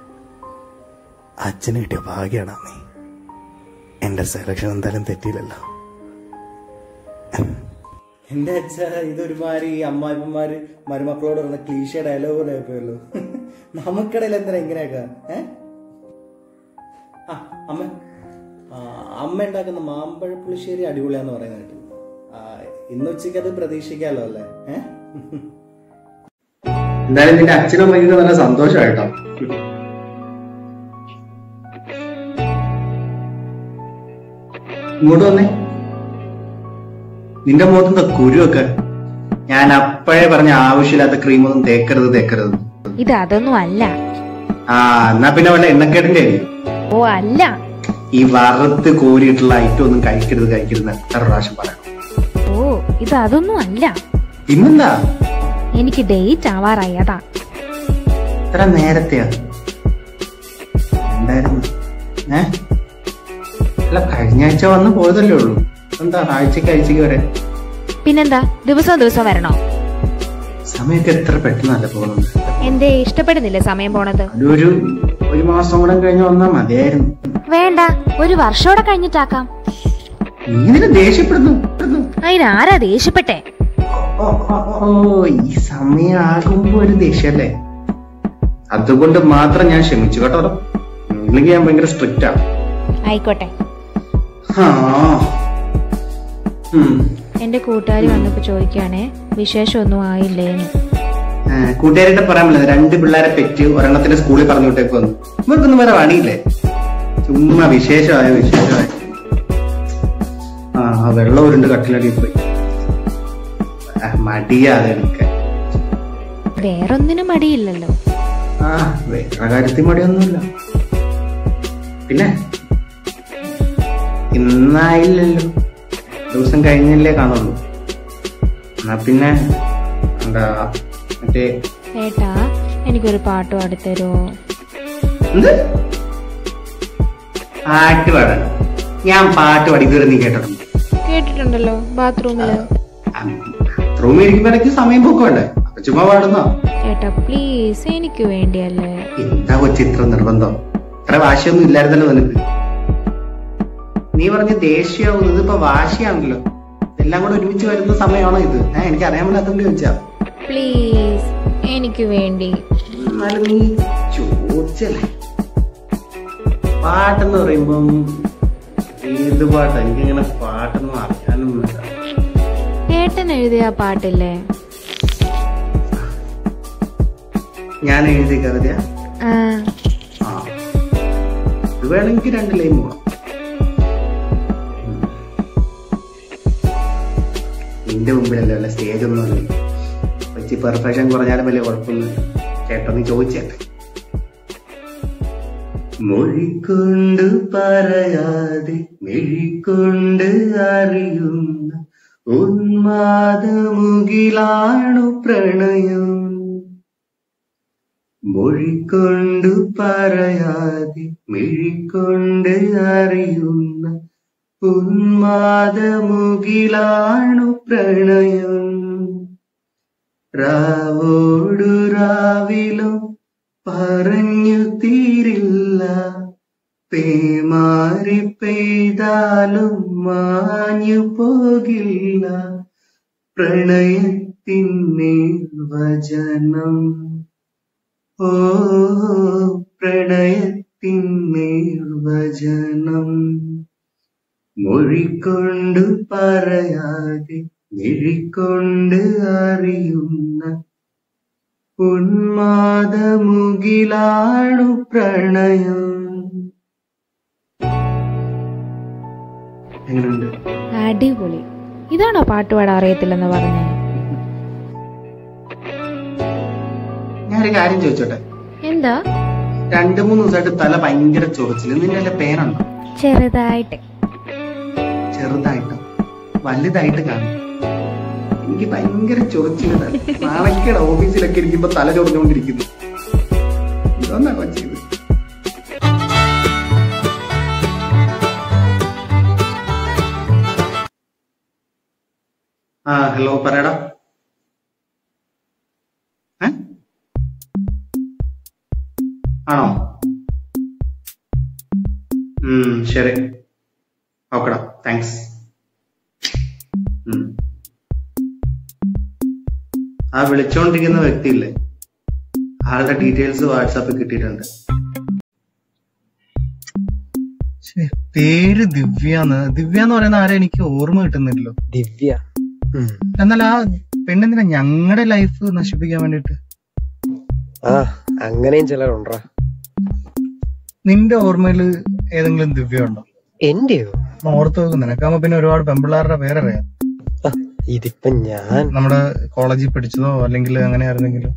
അച്ഛന് കിട്ടിയ ഭാഗ്യടാ നീ എന്റെ സെലക്ഷൻ എന്തായാലും തെറ്റിയില്ലല്ലോ
എന്റെ അച്ഛ ഇതൊരുമാതിരി ഈ അമ്മായിപ്പന്മാര് മരുമക്കളോട് പറഞ്ഞ ക്ലീശ ഡയലോഗ് പോലെ ആയിപ്പോയല്ലോ നമുക്കിടയിൽ എന്തിനാ ഇങ്ങനെയൊക്കെ ഏ ആ അമ്മ ആ, അമ്മ ഉണ്ടാക്കുന്ന മാമ്പഴ പുളിശ്ശേരി അടിപൊളിയാന്ന് പറയുന്നത് കേട്ടു ആ, ഇന്ന് ഉച്ചയ്ക്ക് അത് പ്രതീക്ഷിക്കാലോ അല്ലേ ഏ എന്തായാലും നിന്റെ അച്ഛനും അമ്മയ്ക്ക് നല്ല സന്തോഷമായിട്ടോ ഇങ്ങോട്ട് വന്നേ നിന്റെ മുഖത്ത് എന്താ കുരുവൊക്കെ ഞാൻ അപ്പോഴേ പറഞ്ഞ ആവശ്യമില്ലാത്ത ക്രീമൊന്നും തേക്കരുത് തേക്കരുത്
ഇത് അതൊന്നും അല്ല
ആ എന്നാ പിന്നെ വല്ല എണ്ണക്കേടിന്റെ ആയിരിക്കും.
ഓ അല്ല
ഈ വറുത്ത് കോരിയിട്ടുള്ള ഐറ്റം ഒന്നും കഴിക്കരുത് കഴിക്കരുത് എത്ര പ്രാവശ്യം പറയണം
ഓ ഇത് അതൊന്നും അല്ല
ഇന്നെന്താ
എനിക്ക് ഡേറ്റ് ആവാറായി അതാ
ഇത്ര നേരത്തെയാ എന്തായിരുന്നു ഏ അല്ല കഴിഞ്ഞ ആഴ്ച വന്ന് പോയതല്ലേ ഉള്ളൂ എന്താ ആഴ്ചക്ക് ആഴ്ചക്ക് വരെ
പിന്നെന്താ ദിവസം ദിവസം വരണോ
സമയമൊക്കെ എത്ര പെട്ടെന്നല്ല പോകുന്നത്
എന്തേ ഇഷ്ടപ്പെടുന്നില്ലേ സമയം പോണത്
ഒരു ഒരു മാസം കൂടെ കഴിഞ്ഞ് വന്നാൽ മതിയായിരുന്നു
വേണ്ട ഒരു വർഷോടെ കഴിഞ്ഞിട്ടാക്കാം
നീ ഇതിന് ദേഷ്യപ്പെടുന്നു പെടുന്നു.
അതിനാരാ ദേഷ്യപ്പെട്ടെ
ഓ, ഓ, ഓ, ഈ സമയമാകുമ്പോ ഒരു ദേഷ്യല്ലേ അതുകൊണ്ട് മാത്രം ഞാൻ ക്ഷമിച്ചു കേട്ടോ ഇല്ലെങ്കിൽ ഞാൻ ഭയങ്കര സ്ട്രിക്റ്റ് ആണ്
ആയിക്കോട്ടെ
ആ. ഉം.
എന്റെ കൂട്ടുകാരി വന്നപ്പോ ചോദിക്കുകയാണേ വിശേഷമൊന്നും ആയില്ലേന്ന്
ആ, കൂട്ടുകാരായിട്ട് പറയാൻ പറ്റില്ല രണ്ട് പിള്ളേരെ പെറ്റ് ഒരെണ്ണത്തിന്റെ സ്കൂളിൽ പറഞ്ഞു വിട്ടേക്ക് വന്നു ഇവർക്കൊന്നും വേറെ പണിയില്ലേ ചുമ്മാ വിശേഷമായ വിശേഷമായ ആ ആ വെള്ളം ഉരുണ്ട് കട്ടിലടി പോയി ആ, മടിയാ അതെടുക്കാൻ
വേറൊന്നിനും മടിയില്ലല്ലോ
ആ വേറെ കാര്യത്തിൽ മടിയൊന്നുമില്ല പിന്നെ ഇന്നായില്ലല്ലോ ദിവസം കഴിഞ്ഞല്ലേ കാണുള്ളൂ എന്നാ പിന്നെ എന്താ മറ്റേ
ഏട്ടാ എനിക്കൊരു പാട്ട് പാടിത്തരുമോ
എന്ത് പാട്ട് പാടാൻ ഞാൻ പാട്ട് പാടി ഇതുവരെ നീ കേട്ടിട്ടുണ്ട്
കേട്ടിട്ടുണ്ടല്ലോ ബാത്റൂമില്
റൂമിൽ ഇരിക്കുമ്പോഴേക്ക് സമയം പോക്ക് വേണ്ടേ അപ്പൊ ചുമ്മാ പാടുന്നോ
ഏട്ടാ പ്ലീസ് എനിക്ക് വേണ്ടിയല്ലേ
എന്താ കൊച്ചി ഇത്ര നിർബന്ധം ഇത്ര വാശിയൊന്നും ഇല്ലായിരുന്നല്ലോ നിനക്ക് നീ പറഞ്ഞ ദേഷ്യമാവും ഇതിപ്പോ വാശിയാണല്ലോ ഇതെല്ലാം കൂടെ ഒരുമിച്ച് വരുന്ന സമയമാണോ ഇത് ഏഹ് എനിക്ക് അറിയാൻ പറ്റാത്തോണ്ട് ചോദിച്ചാ
പ്ലീസ് എനിക്ക് വേണ്ടി
എന്നാലും നീ ചോദിച്ചല്ലേ പാട്ടെന്ന് പറയുമ്പം ഏത് പാട്ടാ എനിക്കിങ്ങനെ പാട്ടൊന്നും അറിയാനും ഇല്ല.
ഏട്ടൻ എഴുതിയ ആ പാട്ടില്ലേ
ഞാൻ എഴുതിയ കവിത
ആ
ആ ഇത് വേണമെങ്കിൽ രണ്ട് ലൈൻ പോകാം ഉം. നിന്റെ മുമ്പിലല്ലേ വല്ല സ്റ്റേജ് ഒന്നും അല്ലേ വെച്ച് പെർഫെക്ഷൻ കുറഞ്ഞാലും വലിയ കുഴപ്പമൊന്നുമില്ല ചേട്ടോ നീ ചോദിച്ചേട്ടെ മൊഴിക്കൊണ്ട് പറയാതെ മെഴിക്കൊണ്ട് അറിയുന്ന ഉന്മാദമുകിലാണു പ്രണയം മൊഴിക്കൊണ്ട് പറയാതെ മെഴിക്കൊണ്ട് അറിയുന്ന ഉന്മാദമുകിലാണു പ്രണയം രാവോടു രാവിലും പറഞ്ഞു തീരില്ല പേമാരി പെയ്താലും മാഞ്ഞു പോകില്ല പ്രണയത്തിൻ നിർവചനം ഓ പ്രണയത്തിൻ നിർവചനം മൊഴിക്കൊണ്ട് പറയാതെ മിഴിക്കൊണ്ട് അറിയുന്ന ഉന്മാദമുകിലാണു പ്രണയം എങ്ങനെയുണ്ട്
അടിപൊളി ഇതാണോ പാട്ട് പാടാൻ അറിയത്തില്ലെന്ന് പറഞ്ഞേ
ഞാനൊരു കാര്യം ചോദിച്ചോട്ടെ
എന്താ
രണ്ടു മൂന്ന് ദിവസമായിട്ട് തല ഭയങ്കര ചൊറിച്ചില് നിന്റെ വല്ല പേനുണ്ടോ
ചെറുതായിട്ട്
ചെറുതായിട്ട് വലുതായിട്ട് കാണും എനിക്ക് ഭയങ്കര ചൊറിച്ചില് തല നാളേക്കടെ ഓഫീസിലൊക്കെ ഇരിക്കുമ്പോ തല ചൊറിഞ്ഞുകൊണ്ടിരിക്കുന്നു ഇതൊന്നാ കൊച്ചിത് ആ ഹലോ പറയടാ ഏ? ആണോ ഉം ശരി ഓക്കെടാ താങ്ക്സ് ഉം. ആ വിളിച്ചോണ്ടിരിക്കുന്ന വ്യക്തിയില്ലേ ആളുടെ ഡീറ്റെയിൽസ് വാട്സാപ്പിൽ കിട്ടിയിട്ടുണ്ട് ശ്ശേ, പേര് ദിവ്യാന്ന് ദിവ്യ എന്ന് പറയുന്ന ആരെ എനിക്ക് ഓർമ്മ കിട്ടുന്നില്ലല്ലോ
ദിവ്യ ഉം.
എന്നാൽ ആ പെണ്ണെന്തിനാ ഞങ്ങളുടെ ലൈഫ് നശിപ്പിക്കാൻ വേണ്ടിട്ട്
ആ അങ്ങനെയും ചിലരുണ്ടാ
നിന്റെ ഓർമ്മയിൽ ഏതെങ്കിലും ദിവ്യ ഉണ്ടോ
എന്റെയോ
ഓർത്ത് നോക്കും നിനക്കാകുമ്പോ പിന്നെ ഒരുപാട് പെമ്പിള്ളാരുടെ പേരറിയാം
ആ, ഇതിപ്പോ ഞാൻ
നമ്മുടെ കോളേജിൽ പഠിച്ചതോ അല്ലെങ്കിൽ അങ്ങനെ ആയിരുന്നെങ്കിലും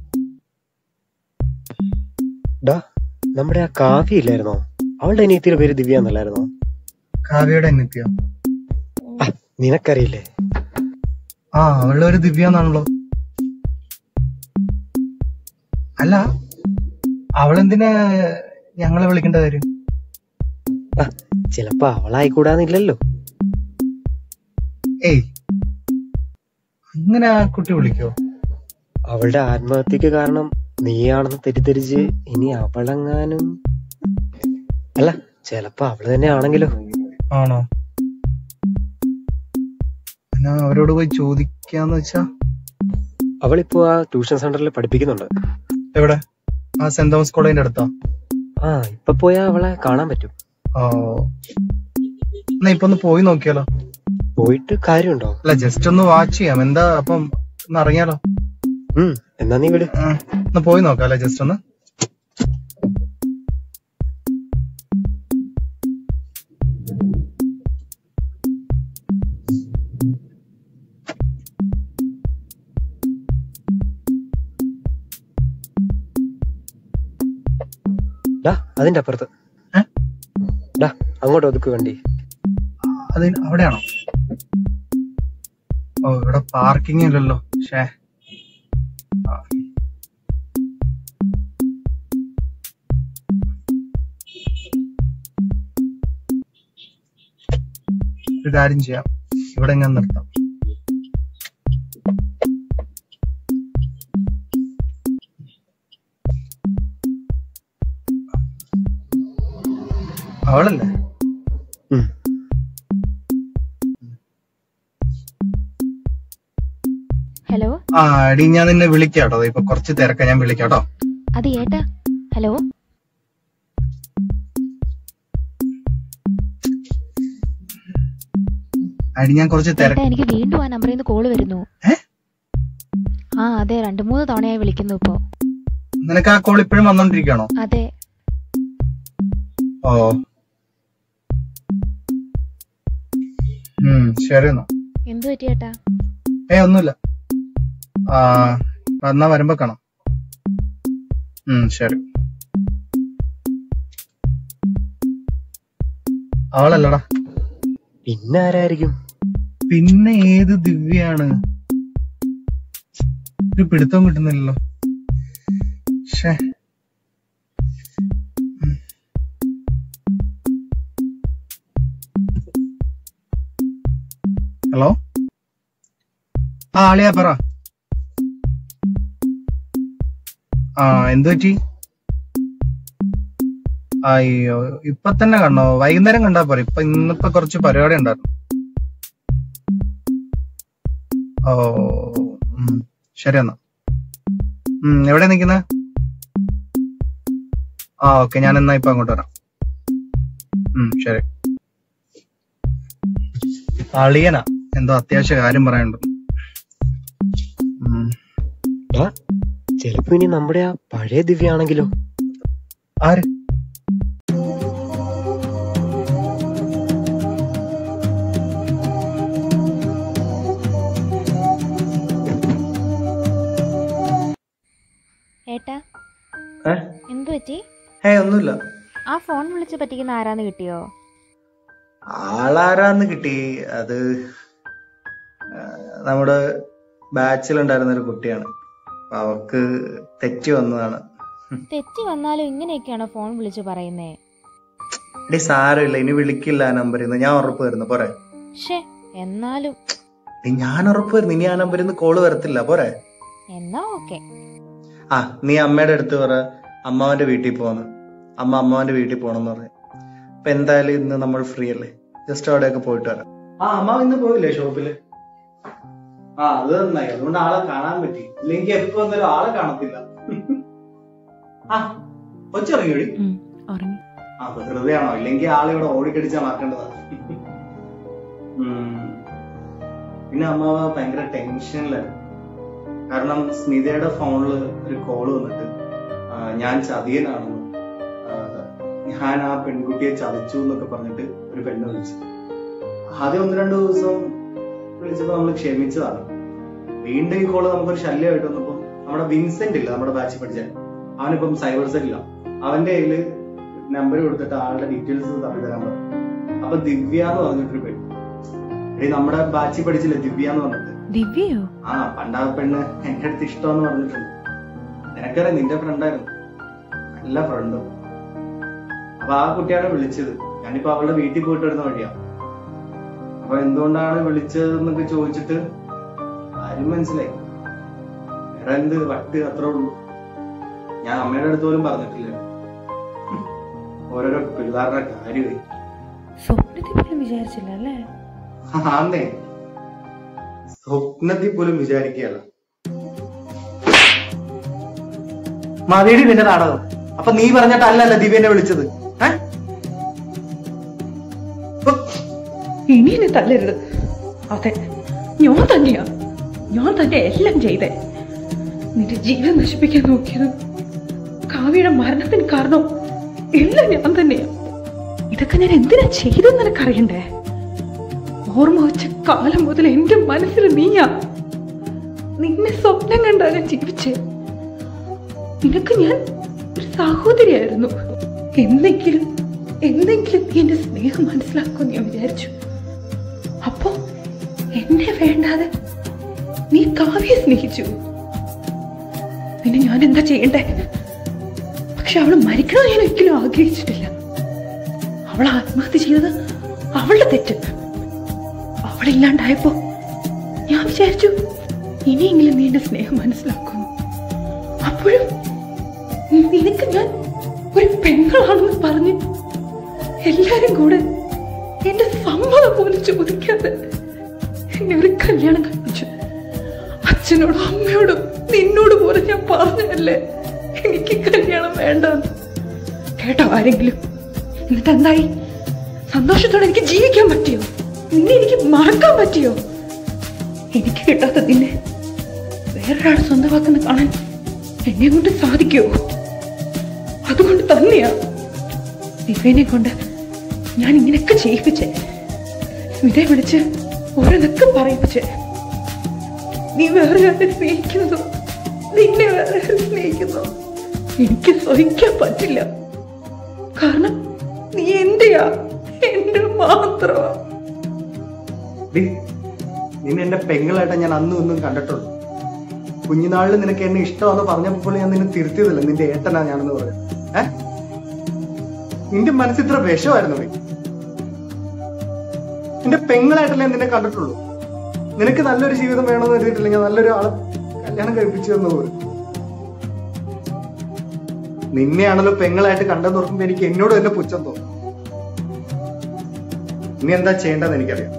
ഡാ നമ്മുടെ ആ കാവ്യ ഇല്ലായിരുന്നോ അവളുടെ അനിയത്തിയുടെ പേര് ദിവ്യ എന്നല്ലായിരുന്നോ
കാവ്യയുടെ അനിത്യ
ആ, നിനക്കറിയില്ലേ
ആ അവളുടെ ഒരു ദിവ്യ എന്നാണല്ലോ അല്ല അവളെന്തിനാ ഞങ്ങളെ വിളിക്കേണ്ട കാര്യം
ആ ചിലപ്പോ അവളായിക്കൂടാന്നില്ലല്ലോ
ഏയ് അങ്ങനെ ആ കുട്ടി വിളിക്കോ
അവളുടെ ആത്മഹത്യക്ക് കാരണം നീയാണെന്ന് തെറ്റിദ്ധരിച്ച് ഇനി അവളെങ്ങാനും അല്ല ചിലപ്പോ അവള് തന്നെ ആണെങ്കിലോ
ആണോ എന്നാ അവരോട് പോയി ചോദിക്കാന്ന് വെച്ചാ
അവളിപ്പോ ആ ട്യൂഷൻ സെന്ററിൽ പഠിപ്പിക്കുന്നുണ്ട്
എവിടെ ആ സെന്റ് തോമസ് കോളേജിന്റെ അടുത്താ
ആ ഇപ്പൊ പോയാ അവളെ കാണാൻ പറ്റും
ഓ എന്നാ ഇപ്പൊ ഒന്ന് പോയി നോക്കിയാലോ
പോയിട്ട് കാര്യമുണ്ടോ
അല്ല ജസ്റ്റ് ഒന്ന് വാച്ച് ചെയ്യാം എന്താ അപ്പം ഒന്ന് അറിയാലോ
ഉം എന്നാ നീ വിട്
ഉം. ഒന്ന് പോയി നോക്കാം അല്ലെ ജസ്റ്റ് ഒന്ന്
ഡാ അതിന്റെ അപ്പുറത്ത്
ഏ?
ഡാ അങ്ങോട്ട് ഒതുക്ക് വണ്ടി
അത് അവിടെയാണോ ഓ ഇവിടെ പാർക്കിംഗ് ഇല്ലല്ലോ ഷേ ഒരു കാര്യം ചെയ്യാം ഇവിടെ ഞാൻ നിർത്താം അവളല്ലേ
ഉം.
ഹലോ
ആ എടി ഞാൻ നിന്നെ വിളിക്കാട്ടോ ദേ ഇപ്പൊ കുറച്ച് തിരക്ക ഞാൻ വിളിക്കാട്ടോ
അത് ഏട്ടാ ഹലോ
അടി ഞാൻ കുറച്ച് തിരക്ക്
ഏട്ടാ എനിക്ക് വീണ്ടും ആ നമ്പറിൽ നിന്ന് കോള് വരുന്നു
ഏ?
ആ അതെ രണ്ടു മൂന്ന് തവണയായി വിളിക്കുന്നു ഇപ്പോ
നിനക്ക് ആ കോൾ ഇപ്പോഴും വന്നോണ്ടിരിക്കണോ
അതെ
ഓ ഉം ശരി എന്നാ
എന്തു പറ്റി ഏട്ടാ
ഏ ഒന്നുമില്ല ആ എന്നാ വരുമ്പോ കാണാം ഉം ശരി അവളല്ലടാ
പിന്നെ ആരായിരിക്കും
പിന്നെ ഏത് ദിവ്യാണ് ഒരു പിടുത്തവും കിട്ടുന്നില്ലല്ലോ ഷേ ഉം. ഹലോ ആ ആളിയാ പറ ആ എന്തു പറ്റി അയ്യോ ഇപ്പൊ തന്നെ കണ്ടോ വൈകുന്നേരം കണ്ടാ പോരെ ഇപ്പൊ ഇന്നിപ്പോ കുറച്ച് പരിപാടി ഉണ്ടായിരുന്നു ഓ ഉം, ശരി എന്നാ ഉം, എവിടെ നിക്കുന്നെ ആ ഓക്കെ ഞാൻ എന്നാ ഇപ്പൊ അങ്ങോട്ട് വരാം ഉം ശരി അളിയനാ എന്തോ അത്യാവശ്യ കാര്യം പറയാനുണ്ട് ഉം,
ഡാ ചിലപ്പോ ഇനി നമ്മുടെ ആ പഴയ ദിവ്യ ആണെങ്കിലോ
ആര്
ഏട്ടാ
ഏ?
എന്തു പറ്റി
ഏ ഒന്നുമില്ല
ആ ഫോൺ വിളിച്ച് പറ്റിക്കുന്ന ആരാന്ന് കിട്ടിയോ
ആളാരാന്ന് കിട്ടി അത് ആ, നമ്മുടെ ബാച്ചിലുണ്ടായിരുന്ന ഒരു കുട്ടിയാണ് അപ്പൊ അവക്ക് തെറ്റി വന്നതാണ്
തെറ്റി വന്നാലും ഇങ്ങനെയൊക്കെയാണോ ഫോൺ വിളിച്ച് പറയുന്നേ
എടി സാരമില്ല ഇനി വിളിക്കില്ല ആ നമ്പറിൽ നിന്ന് ഞാൻ ഉറപ്പ് വരുന്നു പോരെ
ഷേ എന്നാലും
എടി, ഞാൻ ഉറപ്പ് വരുന്നു ഇനി ആ നമ്പറിൽ നിന്ന് കോള് വരത്തില്ല പോരെ
എന്നാ ഓക്കെ
ആ നീ അമ്മയുടെ അടുത്ത് പറ അമ്മാവന്റെ വീട്ടിൽ പോന്ന് അമ്മ അമ്മാവന്റെ വീട്ടിൽ പോണെന്ന് പറഞ്ഞു അപ്പൊ എന്തായാലും ഇന്ന് നമ്മൾ ഫ്രീ അല്ലേ ജസ്റ്റ് അവിടെയൊക്കെ പോയിട്ട് വരാം ആ അമ്മാവ് ഇന്ന് പോയില്ലേ ഷോപ്പില് ആ അത് നന്നായി അതുകൊണ്ട് ആളെ കാണാൻ പറ്റി ഇല്ലെങ്കിൽ എപ്പോ വന്നാലും ആളെ കാണത്തില്ല ആ കൊച്ചിറങ്ങിയോടി
ഉറങ്ങി
ആ വെറുതെയാണോ ഇല്ലെങ്കിൽ ആളിവിടെ ഓടിക്കടിച്ചാ മാറ്റേണ്ടതാണ് ഉം. പിന്നെ അമ്മാവ ഭയങ്കര ടെൻഷനിലായിരുന്നു കാരണം സ്മിതയുടെ ഫോണിൽ ഒരു കോള് വന്നിട്ട് ആ, ഞാൻ ചതിയനാണെന്ന് ആ, ഞാൻ ആ പെൺകുട്ടിയെ ചതിച്ചു എന്നൊക്കെ പറഞ്ഞിട്ട് ഒരു പെണ്ണ് വിളിച്ചു ആദ്യം ഒന്ന് രണ്ട് ദിവസം വിളിച്ചപ്പോ നമ്മൾ ക്ഷമിച്ചതാണ് വീണ്ടും ഈ കോള് നമുക്കൊരു ശല്യമായിട്ട് വന്നപ്പോ നമ്മുടെ വിൻസെന്റ് ഇല്ല നമ്മുടെ ബാച്ചിൽ പഠിച്ച അവനിപ്പം സൈബർ സെല്ലില്ല അവന്റെ കയ്യില് നമ്പർ കൊടുത്തിട്ട് ആളുടെ ഡീറ്റെയിൽസ് തപ്പി തരാൻ പറഞ്ഞു അപ്പൊ ദിവ്യ എന്ന് പറഞ്ഞിട്ടൊരു പെണ്ണ് എടീ നമ്മുടെ ബാച്ചിൽ പഠിച്ചില്ലേ ദിവ്യ എന്ന് പറഞ്ഞിട്ട്
ദിവ്യയോ
ആ പണ്ടാ പെണ്ണ് എന്റെ അടുത്ത് ഇഷ്ടമെന്ന് പറഞ്ഞിട്ടുണ്ട് നിനക്കറിയാം നിന്റെ ഫ്രണ്ടായിരുന്നു നല്ല ഫ്രണ്ടും അപ്പൊ ആ കുട്ടിയാണ് വിളിച്ചത് ഞാനിപ്പോ അവളുടെ വീട്ടിൽ പോയിട്ട് വരുന്ന വഴിയാ അപ്പൊ എന്തുകൊണ്ടാണ് വിളിച്ചത് എന്നൊക്കെ ചോദിച്ചിട്ട് ആരും മനസ്സിലായി വേറെ എന്ത് വട്ട് അത്രേ ഉള്ളൂ ഞാൻ അമ്മയുടെ അടുത്ത് പോലും പറഞ്ഞിട്ടില്ല ഹും. ഓരോരോ പിള്ളേരുടെ കാര്യമായി
സ്വപ്നത്തിൽ പോലും വിചാരിച്ചില്ല അല്ലേ
ആന്നേ സ്വപ്നത്തിൽ പോലും വിചാരിക്കുകയല്ല മതിയുടെ നിന്റെ നാടകം അപ്പൊ നീ പറഞ്ഞിട്ടല്ലല്ല ദിവ്യനെ വിളിച്ചത് ഏ? ഇപ്പൊ
ഇനി എന്നെ തല്ലരുത് അതെ ഞാൻ തന്നെയാ ഞാൻ തന്നെ എല്ലാം ചെയ്തേ നിന്റെ ജീവൻ നശിപ്പിക്കാൻ നോക്കിയത് കാവ്യയുടെ മരണത്തിന് കാരണം എല്ലാം ഞാൻ തന്നെയാ ഇതൊക്കെ ഞാൻ എന്തിനാ ചെയ്തെന്ന് നിനക്കറിയണ്ടേ ഓർമ്മ വെച്ച കാലം മുതൽ എന്റെ മനസ്സിൽ നീയാ നിന്നെ സ്വപ്നം കണ്ടാ ഞാൻ ജീവിച്ചേ നിനക്ക് ഞാൻ ഒരു സഹോദരിയായിരുന്നു എന്തെങ്കിലും എന്തെങ്കിലും നീ എന്റെ സ്നേഹം മനസ്സിലാക്കുമെന്ന് ഞാൻ വിചാരിച്ചു അപ്പോ എന്നെ വേണ്ടാതെ നീ കാവ്യെ സ്നേഹിച്ചു പിന്നെ ഞാൻ എന്താ ചെയ്യണ്ടേ പക്ഷെ അവള് മരിക്കണമെന്ന് ഞാൻ ഒരിക്കലും ആഗ്രഹിച്ചിട്ടില്ല അവൾ ആത്മഹത്യ ചെയ്തത് അവളുടെ തെറ്റ് അവളില്ലാണ്ടായപ്പോ ഞാൻ വിചാരിച്ചു ഇനിയെങ്കിലും നീ എന്റെ സ്നേഹം മനസ്സിലാക്കുന്നു അപ്പോഴും നിനക്ക് ഞാൻ ഒരു പെങ്ങളാണെന്ന് പറഞ്ഞ് എല്ലാരും കൂടെ എന്റെ സമ്മതം പോലും ചോദിക്കാതെ എന്നെ ഒരു കല്യാണം കഴിപ്പിച്ചു അച്ഛനോടും അമ്മയോടും നിന്നോട് പോലും ഞാൻ പറഞ്ഞതല്ലേ എനിക്ക് കല്യാണം വേണ്ടെന്ന് കേട്ടോ ആരെങ്കിലും എന്നിട്ട് എന്തായി സന്തോഷത്തോടെ എനിക്ക് ജീവിക്കാൻ പറ്റിയോ നിന്നെ എനിക്ക് മറക്കാൻ പറ്റിയോ എനിക്ക് കിട്ടാത്ത നിന്നെ വേറൊരാൾ സ്വന്തമാക്കുന്ന കാണാൻ എന്നെ കൊണ്ട് സാധിക്കുമോ അതുകൊണ്ട് തന്നെയാ ദിവ്യനെ കൊണ്ട് ഞാൻ ഇങ്ങനെയൊക്കെ ചെയ്യിപ്പിച്ചേ സ്മിതയെ വിളിച്ച് ഓരോന്നൊക്കെ പറയിപ്പിച്ചേ നീ വേറെ ആരെ സ്നേഹിക്കുന്നതോ നിന്നെ വേറെ ആരെ സ്നേഹിക്കുന്നതോ എനിക്ക് സഹിക്കാൻ പറ്റില്ല കാരണം നീ എന്റെയാ എന്റെ മാത്രമാ
ഡി, നിന്നെ എന്റെ പെങ്ങളായിട്ട് ഞാൻ അന്നും ഒന്നും കണ്ടിട്ടുള്ളൂ കുഞ്ഞുനാളിൽ നിനക്ക് എന്നെ ഇഷ്ടമാണെന്ന് പറഞ്ഞപ്പോൾ ഞാൻ നിന്നെ തിരുത്തിയതല്ല നിന്റെ ഏട്ടനാ ഞാനെന്ന് പറയാം ഏ നിന്റെ മനസ്സിൽ ഇത്ര വിഷമായിരുന്നു പോയി നിന്റെ പെങ്ങളായിട്ടല്ലേ ഞാൻ നിന്നെ കണ്ടിട്ടുള്ളൂ നിനക്ക് നല്ലൊരു ജീവിതം വേണമെന്ന് കരുതിയിട്ടില്ല ഞാൻ നല്ലൊരു ആളെ കല്യാണം കഴിപ്പിച്ചു തന്ന പോലും നിന്നെയാണല്ലോ പെങ്ങളായിട്ട് കണ്ടെന്ന് ഓർക്കുമ്പോ എനിക്ക് എന്നോട് തന്നെ പുച്ഛം തോന്നും ഇനി എന്താ ചെയ്യേണ്ടതെന്ന് എനിക്കറിയാം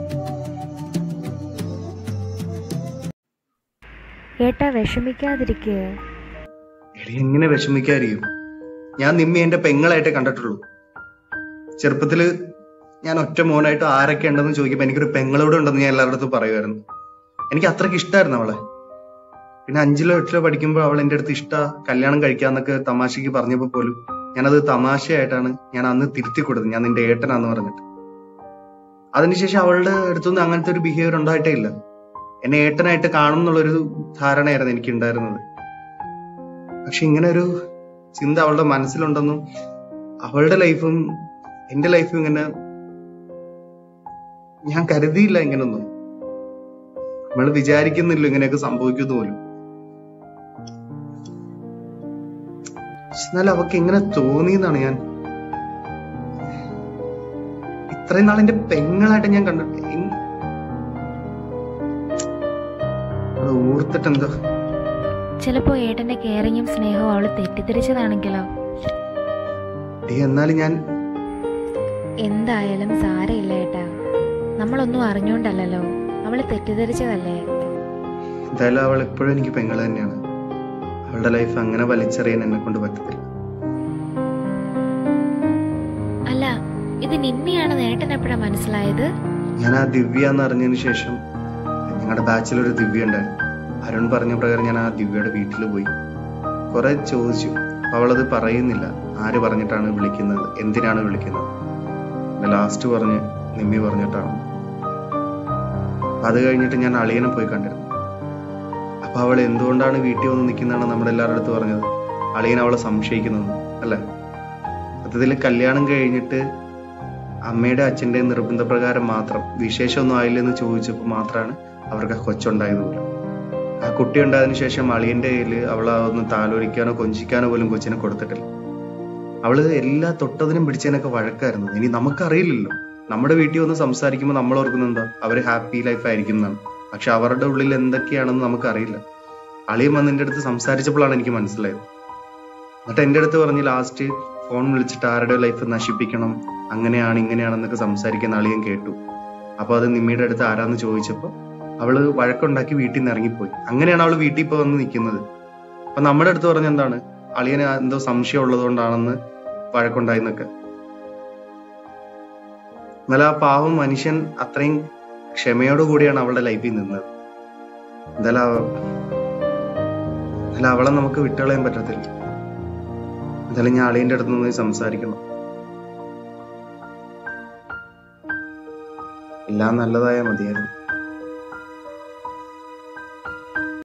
ഏട്ടാ വിഷമിക്കാതിരിക്കുക
എടി എങ്ങനെ വിഷമിക്കാതിരിക്കും ഞാൻ നിമ്മി എന്റെ പെങ്ങളായിട്ടേ കണ്ടിട്ടുള്ളൂ ചെറുപ്പത്തില് ഞാൻ ഒറ്റ മോനായിട്ട് ആരൊക്കെ ഉണ്ടെന്ന് ചോദിക്കുമ്പോ എനിക്കൊരു പെങ്ങളോട് ഉണ്ടെന്ന് ഞാൻ എല്ലാവരുടെ അടുത്തും പറയുമായിരുന്നു എനിക്ക് അത്രയ്ക്ക് ഇഷ്ടമായിരുന്നു അവളെ പിന്നെ അഞ്ചിലോ എട്ടിലോ പഠിക്കുമ്പോൾ അവൾ എന്റെ അടുത്ത് ഇഷ്ട കല്യാണം കഴിക്കാന്നൊക്കെ തമാശക്ക് പറഞ്ഞപ്പോ പോലും ഞാനത് തമാശയായിട്ടാണ് ഞാൻ അന്ന് തിരുത്തി കൊടുത്തത് ഞാൻ നിന്റെ ഏട്ടനാന്ന് പറഞ്ഞിട്ട് അതിനുശേഷം അവളുടെ അടുത്തൊന്നും അങ്ങനത്തെ ഒരു ബിഹേവിയർ ഉണ്ടായിട്ടേ ഇല്ല എന്നെ ഏട്ടനായിട്ട് കാണും എന്നുള്ളൊരു ധാരണയായിരുന്നു എനിക്ക് ഉണ്ടായിരുന്നത് പക്ഷെ ഇങ്ങനെ ഒരു ചിന്ത അവളുടെ മനസ്സിലുണ്ടെന്നും അവളുടെ ലൈഫും എന്റെ ലൈഫും ഇങ്ങനെ ഞാൻ കരുതിയില്ല ഇങ്ങനൊന്നും നമ്മൾ വിചാരിക്കുന്നില്ല ഇങ്ങനെയൊക്കെ സംഭവിക്കുന്നു പോലും എന്നാൽ അവക്ക് എങ്ങനെ തോന്നിയെന്നാണ് ഞാൻ ഇത്രയും നാൾ എന്റെ പെങ്ങളായിട്ട് ഞാൻ കണ്ടിട്ട് എങ്- അവളെ ഓർത്തിട്ടെന്തോ
ചിലപ്പോ ഏട്ടന്റെ കെയറിങ്ങും സ്നേഹവും അവള് തെറ്റിദ്ധരിച്ചതാണെങ്കിലോ
ഡി, എന്നാലും ഞാൻ
എന്തായാലും സാരയില്ല ഏട്ടാ നമ്മളൊന്നും അറിഞ്ഞോണ്ടല്ലോ അവള് തെറ്റിദ്ധരിച്ചതല്ലേ
എന്തായാലും അവൾ എപ്പോഴും എനിക്ക് പെങ്ങള് തന്നെയാണ് അവളുടെ ലൈഫ് അങ്ങനെ വലിച്ചെറിയാൻ എന്നെ കൊണ്ട് പറ്റത്തില്ല
അല്ല ഇത് നിന്നെയാണെന്ന് ഏട്ടൻ എപ്പോഴാ മനസ്സിലായത്
ഞാൻ ആ ദിവ്യ എന്ന് അറിഞ്ഞതിന് ശേഷം ഞങ്ങളുടെ ബാച്ചിൽ ഒരു ദിവ്യ ഉണ്ടായിരുന്നു അരുൺ പറഞ്ഞ പ്രകാരം ഞാൻ ആ ദിവ്യയുടെ വീട്ടിൽ പോയി കുറെ ചോദിച്ചു അപ്പൊ അവളത് പറയുന്നില്ല ആര് പറഞ്ഞിട്ടാണ് വിളിക്കുന്നത് എന്തിനാണ് വിളിക്കുന്നത് ലാസ്റ്റ് പറഞ്ഞ് നിമ്മി പറഞ്ഞിട്ടാണ് അപ്പൊ അത് കഴിഞ്ഞിട്ട് ഞാൻ അളിയനെ പോയി കണ്ടിരുന്നു അപ്പൊ അവൾ എന്തുകൊണ്ടാണ് വീട്ടിൽ വന്ന് നിൽക്കുന്നതാണ് നമ്മുടെ എല്ലാവരുടെ അടുത്ത് പറഞ്ഞത് അളിയൻ അവളെ സംശയിക്കുന്നത് അല്ലേ സത്യത്തിൽ കല്യാണം കഴിഞ്ഞിട്ട് അമ്മയുടെ അച്ഛന്റെ നിർബന്ധപ്രകാരം മാത്രം വിശേഷമൊന്നും ആയില്ലെന്ന് ചോദിച്ചപ്പോൾ മാത്രമാണ് അവർക്ക് ആ കൊച്ചുണ്ടായത് പോലും ആ കുട്ടി ഉണ്ടായതിനു ശേഷം അളിയന്റെ കയ്യിൽ അവളെ ഒന്ന് താലോലിക്കാനോ കൊഞ്ചിക്കാനോ പോലും കൊച്ചിനെ കൊടുത്തിട്ടില്ല അവള് എല്ലാ തൊട്ടതിനും പിടിച്ചതിനൊക്കെ വഴക്കായിരുന്നു ഇനി നമുക്കറിയില്ലല്ലോ നമ്മുടെ വീട്ടിൽ വന്ന് സംസാരിക്കുമ്പോൾ നമ്മൾ ഓർക്കുന്നത് എന്താ അവര് ഹാപ്പി ലൈഫ് ആയിരിക്കും എന്നാണ് പക്ഷെ അവരുടെ ഉള്ളിൽ എന്തൊക്കെയാണെന്ന് നമുക്കറിയില്ല അളിയൻ വന്ന് എൻ്റെ അടുത്ത് സംസാരിച്ചപ്പോഴാണ് എനിക്ക് മനസ്സിലായത് എന്നിട്ട് എൻ്റെ അടുത്ത് പറഞ്ഞ് ലാസ്റ്റ് ഫോൺ വിളിച്ചിട്ട് ആരുടെ ലൈഫ് നശിപ്പിക്കണം അങ്ങനെയാണ് ഇങ്ങനെയാണെന്നൊക്കെ സംസാരിക്കുന്ന അളിയൻ കേട്ടു അപ്പൊ അത് നിമ്മിയുടെ അടുത്ത് ആരാന്ന് ചോദിച്ചപ്പോ അവള് വഴക്കുണ്ടാക്കി വീട്ടിൽ നിന്ന് ഇറങ്ങിപ്പോയി അങ്ങനെയാണ് അവള് വീട്ടിൽ ഇപ്പൊ വന്ന് നിൽക്കുന്നത് അപ്പൊ നമ്മുടെ അടുത്ത് പറഞ്ഞ എന്താണ് അളിയന് എന്തോ സംശയം ഉള്ളതുകൊണ്ടാണെന്ന് വഴക്കുണ്ടായിന്നൊക്കെ എന്നാൽ ആ പാവം മനുഷ്യൻ അത്രയും ക്ഷമയോടു കൂടിയാണ് അവളുടെ ലൈഫിൽ നിന്നത് എന്തായാലും അവ- എന്നാലും അവളെ നമുക്ക് വിട്ടുകളയാൻ പറ്റത്തില്ല എന്തായാലും ഞാൻ അളിയന്റെ അടുത്ത് നിന്ന് സംസാരിക്കണം എല്ലാം നല്ലതായാൽ മതിയായിരുന്നു